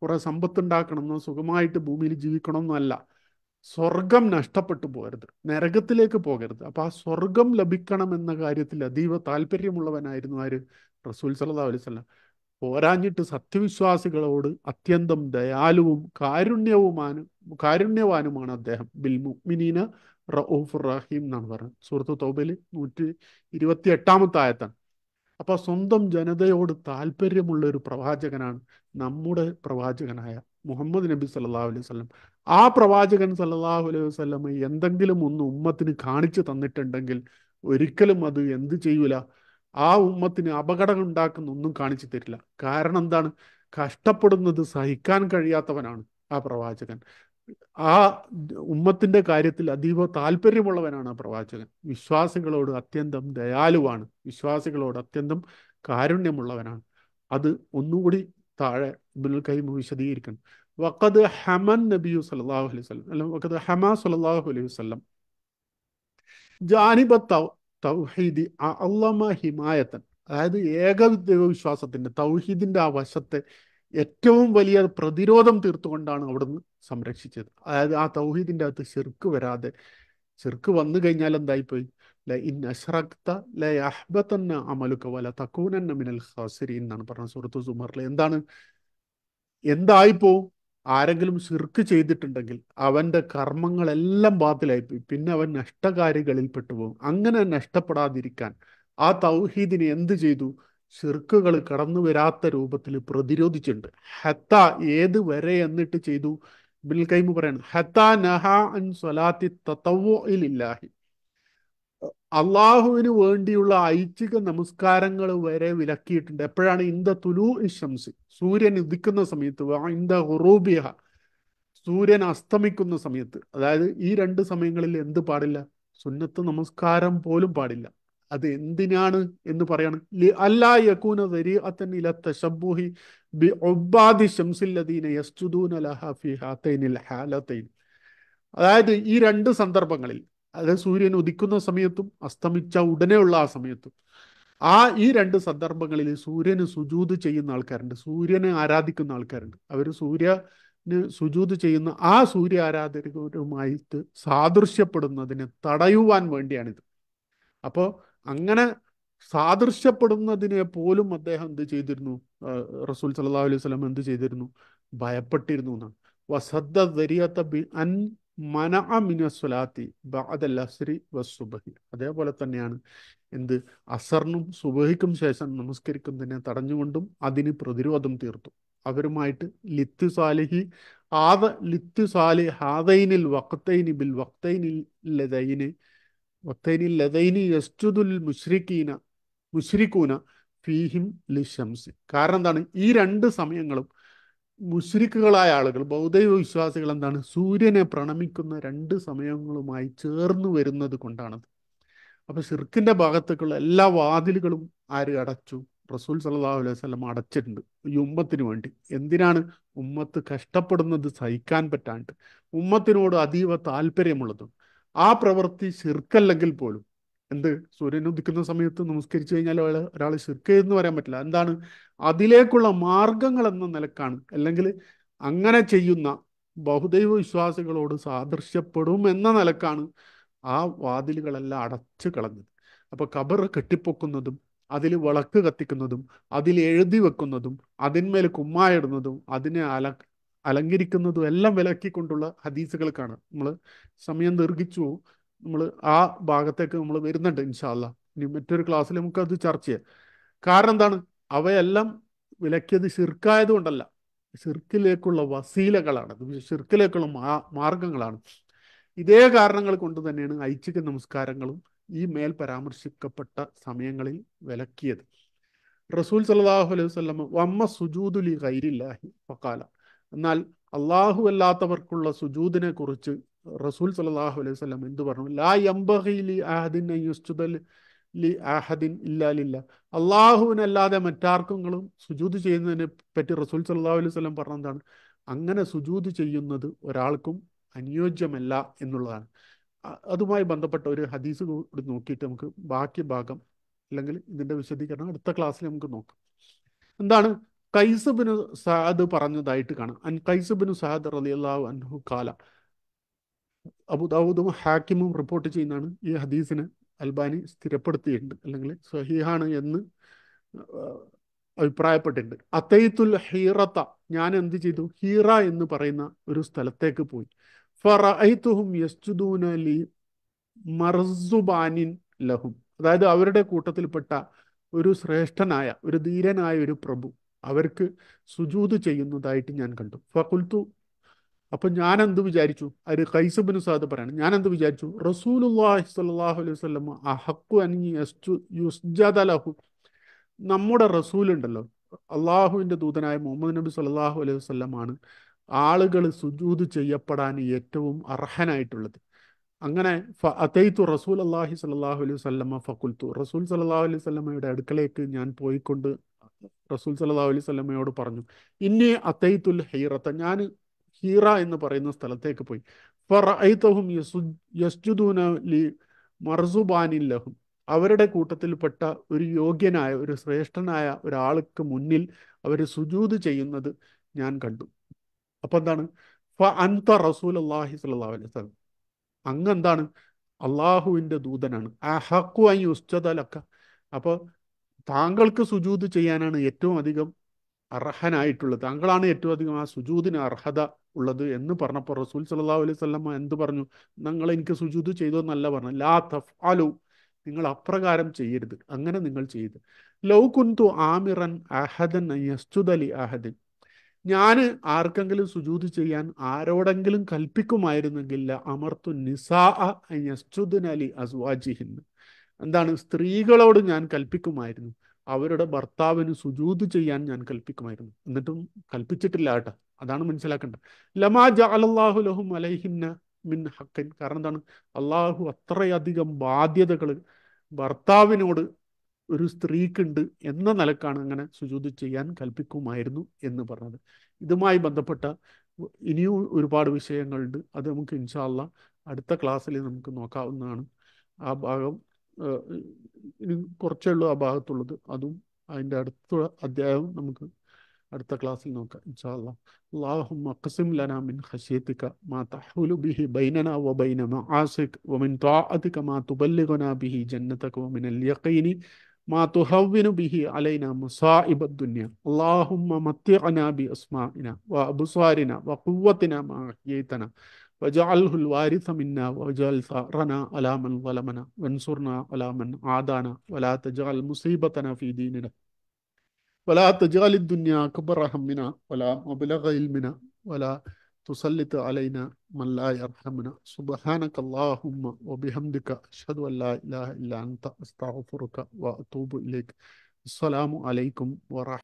A: കുറെ സമ്പത്തുണ്ടാക്കണമെന്നോ സുഖമായിട്ട് ഭൂമിയിൽ ജീവിക്കണമെന്നല്ല സ്വർഗം നഷ്ടപ്പെട്ടു പോകരുത് നരകത്തിലേക്ക് പോകരുത് അപ്പൊ ആ സ്വർഗം ലഭിക്കണം എന്ന കാര്യത്തിൽ അതീവ താല്പര്യമുള്ളവനായിരുന്നു ആര് റസൂൽ സല്ലല്ലാഹു അലൈഹി വസല്ലം പോരാഞ്ഞിട്ട് സത്യവിശ്വാസികളോട് അത്യന്തം ദയാലുവും കാരുണ്യവുമാണ് കാരുണ്യവാനുമാണ് അദ്ദേഹം ബിൽ മുഅ്മിനീന റഊഫ് റഹീം എന്നാണ് പറയുന്നത് സുഹൃത്ത് തൗബയിൽ നൂറ്റി ഇരുപത്തി എട്ടാമത്തെ ആയത്താണ് അപ്പൊ സ്വന്തം ജനതയോട് താല്പര്യമുള്ള ഒരു പ്രവാചകനാണ് നമ്മുടെ പ്രവാചകനായ മുഹമ്മദ് നബി സല്ലല്ലാഹു അലൈഹി വസല്ലം ആ പ്രവാചകൻ സല്ലല്ലാഹു അലൈഹി വസല്ലം എന്തെങ്കിലും ഒന്ന് ഉമ്മത്തിന് കാണിച്ചു തന്നിട്ടുണ്ടെങ്കിൽ ഒരിക്കലും അത് എന്ത് ചെയ്യൂല ആ ഉമ്മത്തിന് അപകടം ഉണ്ടാക്കുന്ന ഒന്നും കാണിച്ചു തരില്ല കാരണം എന്താണ് കഷ്ടപ്പെടുന്നത് സഹിക്കാൻ കഴിയാത്തവനാണ് ആ പ്രവാചകൻ ആ ഉമ്മത്തിന്റെ കാര്യത്തിൽ അതീവ താല്പര്യമുള്ളവനാണ് ആ പ്രവാചകൻ വിശ്വാസികളോട് അത്യന്തം ദയാലുവാണ് വിശ്വാസികളോട് അത്യന്തം കാരുണ്യമുള്ളവനാണ് അത് ഒന്നുകൂടി താഴെ ഇബ്നുൽ കൈം വിശദീകരിക്കണം വഖദ് ഹമൻ നബിയു സല്ലല്ലാഹു അലൈഹി വസല്ലം അല്ല വഖദ് ഹമ സല്ലല്ലാഹു അലൈഹി വസല്ലം ജാനിബ തൗഹീദി അള്ളമ ഹിമായത്തൻ അതായത് ഏകവിദ്യ വിശ്വാസത്തിന്റെ തൗഹീദിന്റെ ആ വശത്തെ ഏറ്റവും വലിയ പ്രതിരോധം തീർത്തുകൊണ്ടാണ് അവിടുന്ന് സംരക്ഷിച്ചത് അതായത് ആ തൗഹീദിന്റെ അകത്ത് ചെറുക്ക് വരാതെ ചെറുക്ക് വന്നു കഴിഞ്ഞാൽ എന്തായിപ്പോയി ല ഇൻ അഷ്റക്ത ല യഹ്ബതന്ന അമലുക വല തകൂനന്ന മിനൽ ഖാസിരീൻ എന്നാണ് പറഞ്ഞ സൂറത്ത് സുമറിൽ എന്താണ് എന്തായിപ്പോ ആരെങ്കിലും ശിർക്ക് ചെയ്തിട്ടുണ്ടെങ്കിൽ അവന്റെ കർമ്മങ്ങളെല്ലാം ബാത്തിലായിപ്പോയി പിന്നെ അവൻ നഷ്ടകാരികളിൽ പെട്ടുപോകും അങ്ങനെ നഷ്ടപ്പെടാതിരിക്കാൻ ആ തൗഹീദിനെ എന്ത് ചെയ്തു ഷിർക്കുകൾ കടന്നു വരാത്ത രൂപത്തിൽ പ്രതിരോധിച്ചിട്ടുണ്ട് ഹത്ത ഏത് വരെ എന്നിട്ട് ചെയ്തു ബിൽ കൈമ് പറയാണ് ഹത്ത നഹ അൻ സ്വലാത്തി തത്തവോയിലില്ലാഹി അള്ളാഹുവിന് വേണ്ടിയുള്ള ഐച്ഛിക നമസ്കാരങ്ങൾ വരെ വിലക്കിയിട്ടുണ്ട് എപ്പോഴാണ് ഇന്ത തുലു ഇഷംസി സൂര്യൻ ഉദിക്കുന്ന സമയത്ത് ഇന്ത ഹുറൂബിയ സൂര്യൻ അസ്തമിക്കുന്ന സമയത്ത് അതായത് ഈ രണ്ട് സമയങ്ങളിൽ എന്ത് പാടില്ല സുന്നത്ത് നമസ്കാരം പോലും പാടില്ല അത് എന്തിനാണ് എന്ന് പറയാണ് അല്ലാ യകൂന ദരീഅത്തൻ ഇല തശബ്ബുഹി ബി ഉബ്ബാദി ശംസില്ലദീന യസ്ജുദൂന ലഹ ഫി ഹാതൈനിൽ ഹാലതൈൻ അതായത് ഈ രണ്ട് സന്ദർഭങ്ങളിൽ അതായത് സൂര്യൻ ഉദിക്കുന്ന സമയത്തും അസ്തമിച്ച ഉടനെയുള്ള ആ സമയത്തും ആ ഈ രണ്ട് സന്ദർഭങ്ങളിൽ സൂര്യന് സുജൂത് ചെയ്യുന്ന ആൾക്കാരുണ്ട് സൂര്യനെ ആരാധിക്കുന്ന ആൾക്കാരുണ്ട് അവർ സൂര്യന് സുജൂത് ചെയ്യുന്ന ആ സൂര്യ ആരാധകരുമായിട്ട് സാദൃശ്യപ്പെടുന്നതിനെ തടയുവാൻ വേണ്ടിയാണിത് അപ്പോൾ അങ്ങനെ സാദൃശ്യപ്പെടുന്നതിനെ പോലും അദ്ദേഹം എന്ത് ചെയ്തിരുന്നു റസൂൽ സല്ലല്ലാഹു അലൈഹി വസല്ലം എന്ത് ചെയ്തിരുന്നു ഭയപ്പെട്ടിരുന്നു എന്നാണ് വസദ്ദ ദരിയത്ത ബി അൻ മന മിനസ്വലാത്തി ബഅദൽ അസ്രി വസുബഹി അതേപോലെ തന്നെയാണ് എന്ത് അസറിനും സുബഹിക്കും ശേഷം നമസ്കരിക്കുന്നതിനെ തടഞ്ഞുകൊണ്ടും അതിന് പ്രതിരോധം തീർത്തു അവരുമായിട്ട് ലിത്ത് സാലിഹി ആദ ലിത്ത് സാലി ഹാദൈനിൽ വക്തൈനി ബിൽ വക്തൈനിൽ ലതൈന് വക്തൈനിൽ ലതൈനി യസ്ജുദുൽ മുഷ്രിഖീന മുഷ്രിഖൂന ഫീഹിം ലിഷംസി കാരണം എന്താണ് ഈ രണ്ട് സമയങ്ങളും മുഷ്രിക്കുകളായ ആളുകൾ ബൗദ്ധൈവ വിശ്വാസികൾ എന്താണ് സൂര്യനെ പ്രണമിക്കുന്ന രണ്ട് സമയങ്ങളുമായി ചേർന്ന് വരുന്നത് കൊണ്ടാണത് അപ്പൊ ഷിർക്കിന്റെ ഭാഗത്തേക്കുള്ള എല്ലാ വാതിലുകളും ആര് അടച്ചു റസൂൽ സല്ലല്ലാഹു അലൈഹി വസല്ലം അടച്ചിട്ടുണ്ട് ഈ ഉമ്മത്തിന് വേണ്ടി എന്തിനാണ് ഉമ്മത്ത് കഷ്ടപ്പെടുന്നത് സഹിക്കാൻ പറ്റാണ്ട് ഉമ്മത്തിനോട് അതീവ താല്പര്യമുള്ളതും ആ പ്രവൃത്തി ഷിർക്കല്ലെങ്കിൽ പോലും എന്ത് സൂര്യൻ ഉദിക്കുന്ന സമയത്ത് നമസ്കരിച്ചു കഴിഞ്ഞാൽ ഒരാൾ ഒരാൾ ഷിർക്ക് എന്ന് പറയാൻ പറ്റില്ല എന്താണ് അതിലേക്കുള്ള മാർഗങ്ങൾ എന്ന നിലക്കാണ് അല്ലെങ്കിൽ അങ്ങനെ ചെയ്യുന്ന ബഹുദൈവ വിശ്വാസികളോട് സാദൃശ്യപ്പെടും എന്ന നിലക്കാണ് ആ വാതിലുകളെല്ലാം അടച്ചു കളഞ്ഞത് അപ്പൊ ഖബർ കെട്ടിപ്പൊക്കുന്നതും അതിൽ വിളക്ക് കത്തിക്കുന്നതും അതിൽ എഴുതി വെക്കുന്നതും അതിന്മേൽ കുമ്മായിടുന്നതും അതിനെ അല അലങ്കരിക്കുന്നതും എല്ലാം വിലക്കിക്കൊണ്ടുള്ള ഹദീസുകൾ കാണാം നമ്മൾ സമയം ദീർഘിച്ചു നമ്മൾ ആ ഭാഗത്തേക്ക് നമ്മൾ വരുന്നുണ്ട് ഇൻഷാല്ല ഇനി മറ്റൊരു ക്ലാസ്സിൽ നമുക്ക് അത് ചർച്ച ചെയ്യാം കാരണം എന്താണ് അവയെല്ലാം വിലക്കിയത് ഷിർക്കായത് കൊണ്ടല്ല ഷിർക്കിലേക്കുള്ള വസീലകളാണ് ഷിർക്കിലേക്കുള്ള മാ മാർഗങ്ങളാണ് ഇതേ കാരണങ്ങൾ കൊണ്ട് തന്നെയാണ് ഐച്ഛിക നമസ്കാരങ്ങളും ഈ മേൽ പരാമർശിക്കപ്പെട്ട സമയങ്ങളിൽ വിലക്കിയത് റസൂൽ സല്ലല്ലാഹു അലൈഹി വസല്ലം വമ്മ സുജൂദുലി ഗൈരില്ലാഹി ഫഖാല എന്നാൽ അള്ളാഹു അല്ലാത്തവർക്കുള്ള സുജൂദിനെ കുറിച്ച് റസൂൽ സല്ലല്ലാഹു അലൈഹി വസല്ലം എന്ത് പറഞ്ഞു ലാ യംബഗി ലി അഹദിൻ അൻ യസ്ജുദ ലി അഹദിൻ ഇല്ലാ ലില്ലാ അള്ളാഹുവിനല്ലാതെ മറ്റാർക്കെങ്കിലും സുജൂദ് ചെയ്യുന്നതിനെ പറ്റി റസൂൽ സല്ലല്ലാഹു അലൈഹി വസല്ലം പറഞ്ഞതാണ് അങ്ങനെ സുജൂദ് ചെയ്യുന്നത് ഒരാൾക്കും അനുയോജ്യമല്ല എന്നുള്ളതാണ് അതുമായി ബന്ധപ്പെട്ട ഒരു ഹദീസ് കൂടി നോക്കിയിട്ട് നമുക്ക് ബാക്കി ഭാഗം അല്ലെങ്കിൽ ഇതിന്റെ വിശദീകരണം അടുത്ത ക്ലാസ്സിൽ നമുക്ക് നോക്കാം എന്താണ് കൈസ് ബിന് സഅദ് പറഞ്ഞതായിട്ട് കാണാം അൻ കൈസ് ബിന് സഅദ് റളിയല്ലാഹു അൻഹു കാല അബുദാവൂദും ഹാക്കിമും റിപ്പോർട്ട് ചെയ്യുന്നതാണ് ഈ ഹദീസിന് അൽബാനി സ്ഥിരപ്പെടുത്തിയിട്ടുണ്ട് അല്ലെങ്കിൽ സഹീഹാണ് എന്ന് അഭിപ്രായപ്പെട്ടിട്ടുണ്ട് അത്തയ്ത്തുൽ ഹീറത്ത ഞാൻ എന്ത് ചെയ്തു ഹീറ എന്ന് പറയുന്ന ഒരു സ്ഥലത്തേക്ക് പോയി ഫറഅയ്തുഹും യസ്ജുദൂന ലി മർസുബാനിൻ ലഹും അതായത് അവരുടെ കൂട്ടത്തിൽപ്പെട്ട ഒരു ശ്രേഷ്ഠനായ ഒരു ധീരനായ ഒരു പ്രഭു അവർക്ക് സുജൂത് ചെയ്യുന്നതായിട്ട് ഞാൻ കണ്ടു ഫകുൽത്തു അപ്പൊ ഞാൻ എന്ത് വിചാരിച്ചു അത് കൈസബിന് സാദ് പറയണം ഞാൻ എന്ത് വിചാരിച്ചു റസൂലുള്ളാഹി സ്വല്ലല്ലാഹു അലൈഹി വസല്ലം അഹക്കു അൻ യുസ്ജദ ലഹു നമ്മുടെ റസൂൽ ഉണ്ടല്ലോ അള്ളാഹുവിൻ്റെ ദൂതനായ മുഹമ്മദ് നബി സല്ലല്ലാഹു അലൈഹി വസല്ലമാണ് ആളുകൾ സുജൂത് ചെയ്യപ്പെടാൻ ഏറ്റവും അർഹനായിട്ടുള്ളത് അങ്ങനെ അതൈത്തു റസൂൽ അള്ളാഹി സല്ലാഹു അലൈഹി വല്ലമ ഫക്കുൽത്തു റസൂൽ സല്ലാഹു അലൈഹി സ്വല്ലമ്മയുടെ അടുക്കലേക്ക് ഞാൻ പോയിക്കൊണ്ട് റസൂൽ സല്ലാഹു അലൈഹി സ്വല്ലമ്മയോട് പറഞ്ഞു ഇനി അതൈത്തുൽ ഹീറത്ത ഞാൻ ഹീറ എന്ന് പറയുന്ന സ്ഥലത്തേക്ക് പോയി ഫറഅയ്തഹും യസ്ജുദൂന ലി മർസുബാനിൻ ലഹും അവരുടെ കൂട്ടത്തിൽപ്പെട്ട ഒരു യോഗ്യനായ ഒരു ശ്രേഷ്ഠനായ ഒരാൾക്ക് മുന്നിൽ അവർ സുജൂത് ചെയ്യുന്നത് ഞാൻ കണ്ടു അപ്പൊ എന്താണ് ഫ അൻത റസൂൽ അള്ളാഹി സ്വല്ലല്ലാഹു അലൈഹി വസല്ലം അങ്ങ് എന്താണ് അള്ളാഹുവിൻ്റെ ദൂതനാണ് അഹക്കു അൻ യുസ്തലക്ക അപ്പോൾ താങ്കൾക്ക് സുജൂത് ചെയ്യാനാണ് ഏറ്റവും അധികം അർഹനായിട്ടുള്ളത് താങ്കളാണ് ഏറ്റവും അധികം ആ സുജൂദിന് അർഹത ഉള്ളത് എന്ന് പറഞ്ഞപ്പോൾ റസൂൽ സല്ലല്ലാഹു അലൈഹി വസല്ലം എന്ത് പറഞ്ഞു നിങ്ങൾ എനിക്ക് സുജൂത് ചെയ്തു എന്നല്ല പറഞ്ഞു ലാ തഫ് അലു നിങ്ങൾ അപ്രകാരം ചെയ്യരുത് അങ്ങനെ നിങ്ങൾ ചെയ്ത് ലൗ കുന്തു ആമിറൻ അഹദൻ യസ്തുദലി അഹദൻ ഞാൻ ആർക്കെങ്കിലും സുജൂത് ചെയ്യാൻ ആരോടെങ്കിലും കൽപ്പിക്കുമായിരുന്നെങ്കിൽ അമർത്തു നിസാ അലി അസ്വാജിഹിന്ന് എന്താണ് സ്ത്രീകളോട് ഞാൻ കൽപ്പിക്കുമായിരുന്നു അവരുടെ ഭർത്താവിന് സുജൂത് ചെയ്യാൻ ഞാൻ കൽപ്പിക്കുമായിരുന്നു എന്നിട്ടും കൽപ്പിച്ചിട്ടില്ല കേട്ടോ അതാണ് മനസ്സിലാക്കേണ്ടത് ലമാ ജഅലല്ലാഹു ലഹും അലൈഹിന്ന മിൻ ഹക്കൻ കാരണം എന്താണ് അള്ളാഹു അത്രയധികം ബാധ്യതകൾ ഭർത്താവിനോട് ഒരു സ്ത്രീക്കുണ്ട് എന്ന നിലക്കാണ് അങ്ങനെ സുജൂത് ചെയ്യാൻ കൽപ്പിക്കുമായിരുന്നു എന്ന് പറഞ്ഞത് ഇതുമായി ബന്ധപ്പെട്ട ഇനിയും ഒരുപാട് വിഷയങ്ങളുണ്ട് അത് നമുക്ക് ഇൻഷാല്ല അടുത്ത ക്ലാസ്സിൽ നമുക്ക് നോക്കാവുന്നതാണ് ആ ഭാഗം ഇനി കുറച്ചേ ഉള്ളൂ ആ ഭാഗത്തുള്ളത് അതും അതിൻ്റെ അടുത്ത അധ്യായവും നമുക്ക് അടുത്ത ക്ലാസ്സിൽ നോക്കാം ഇൻഷാല്ല اللهم اقسم لنا من خشيتك ما تحول به بيننا وبين معاصيك ومن طاعتك ما تبلغنا به جنتك ومن اليقين ما تهون به علينا مصائب الدنيا اللهم متعنا بأسمائنا وأبصارنا وقوتنا ما أحييتنا واجعله الوارث منا واجعل ثأرنا على من ظلمنا وانصرنا على من عادانا ولا تجعل مصيبتنا في ديننا ولا تجعل الدنيا أكبر همنا ولا مبلغ علمنا ولا تسلط علينا من لا يرحمنا سبحانك اللهم وبحمدك أشهد أن لا إله إلا أنت أستغفرك وأتوب إليك السلام عليكم ورحمة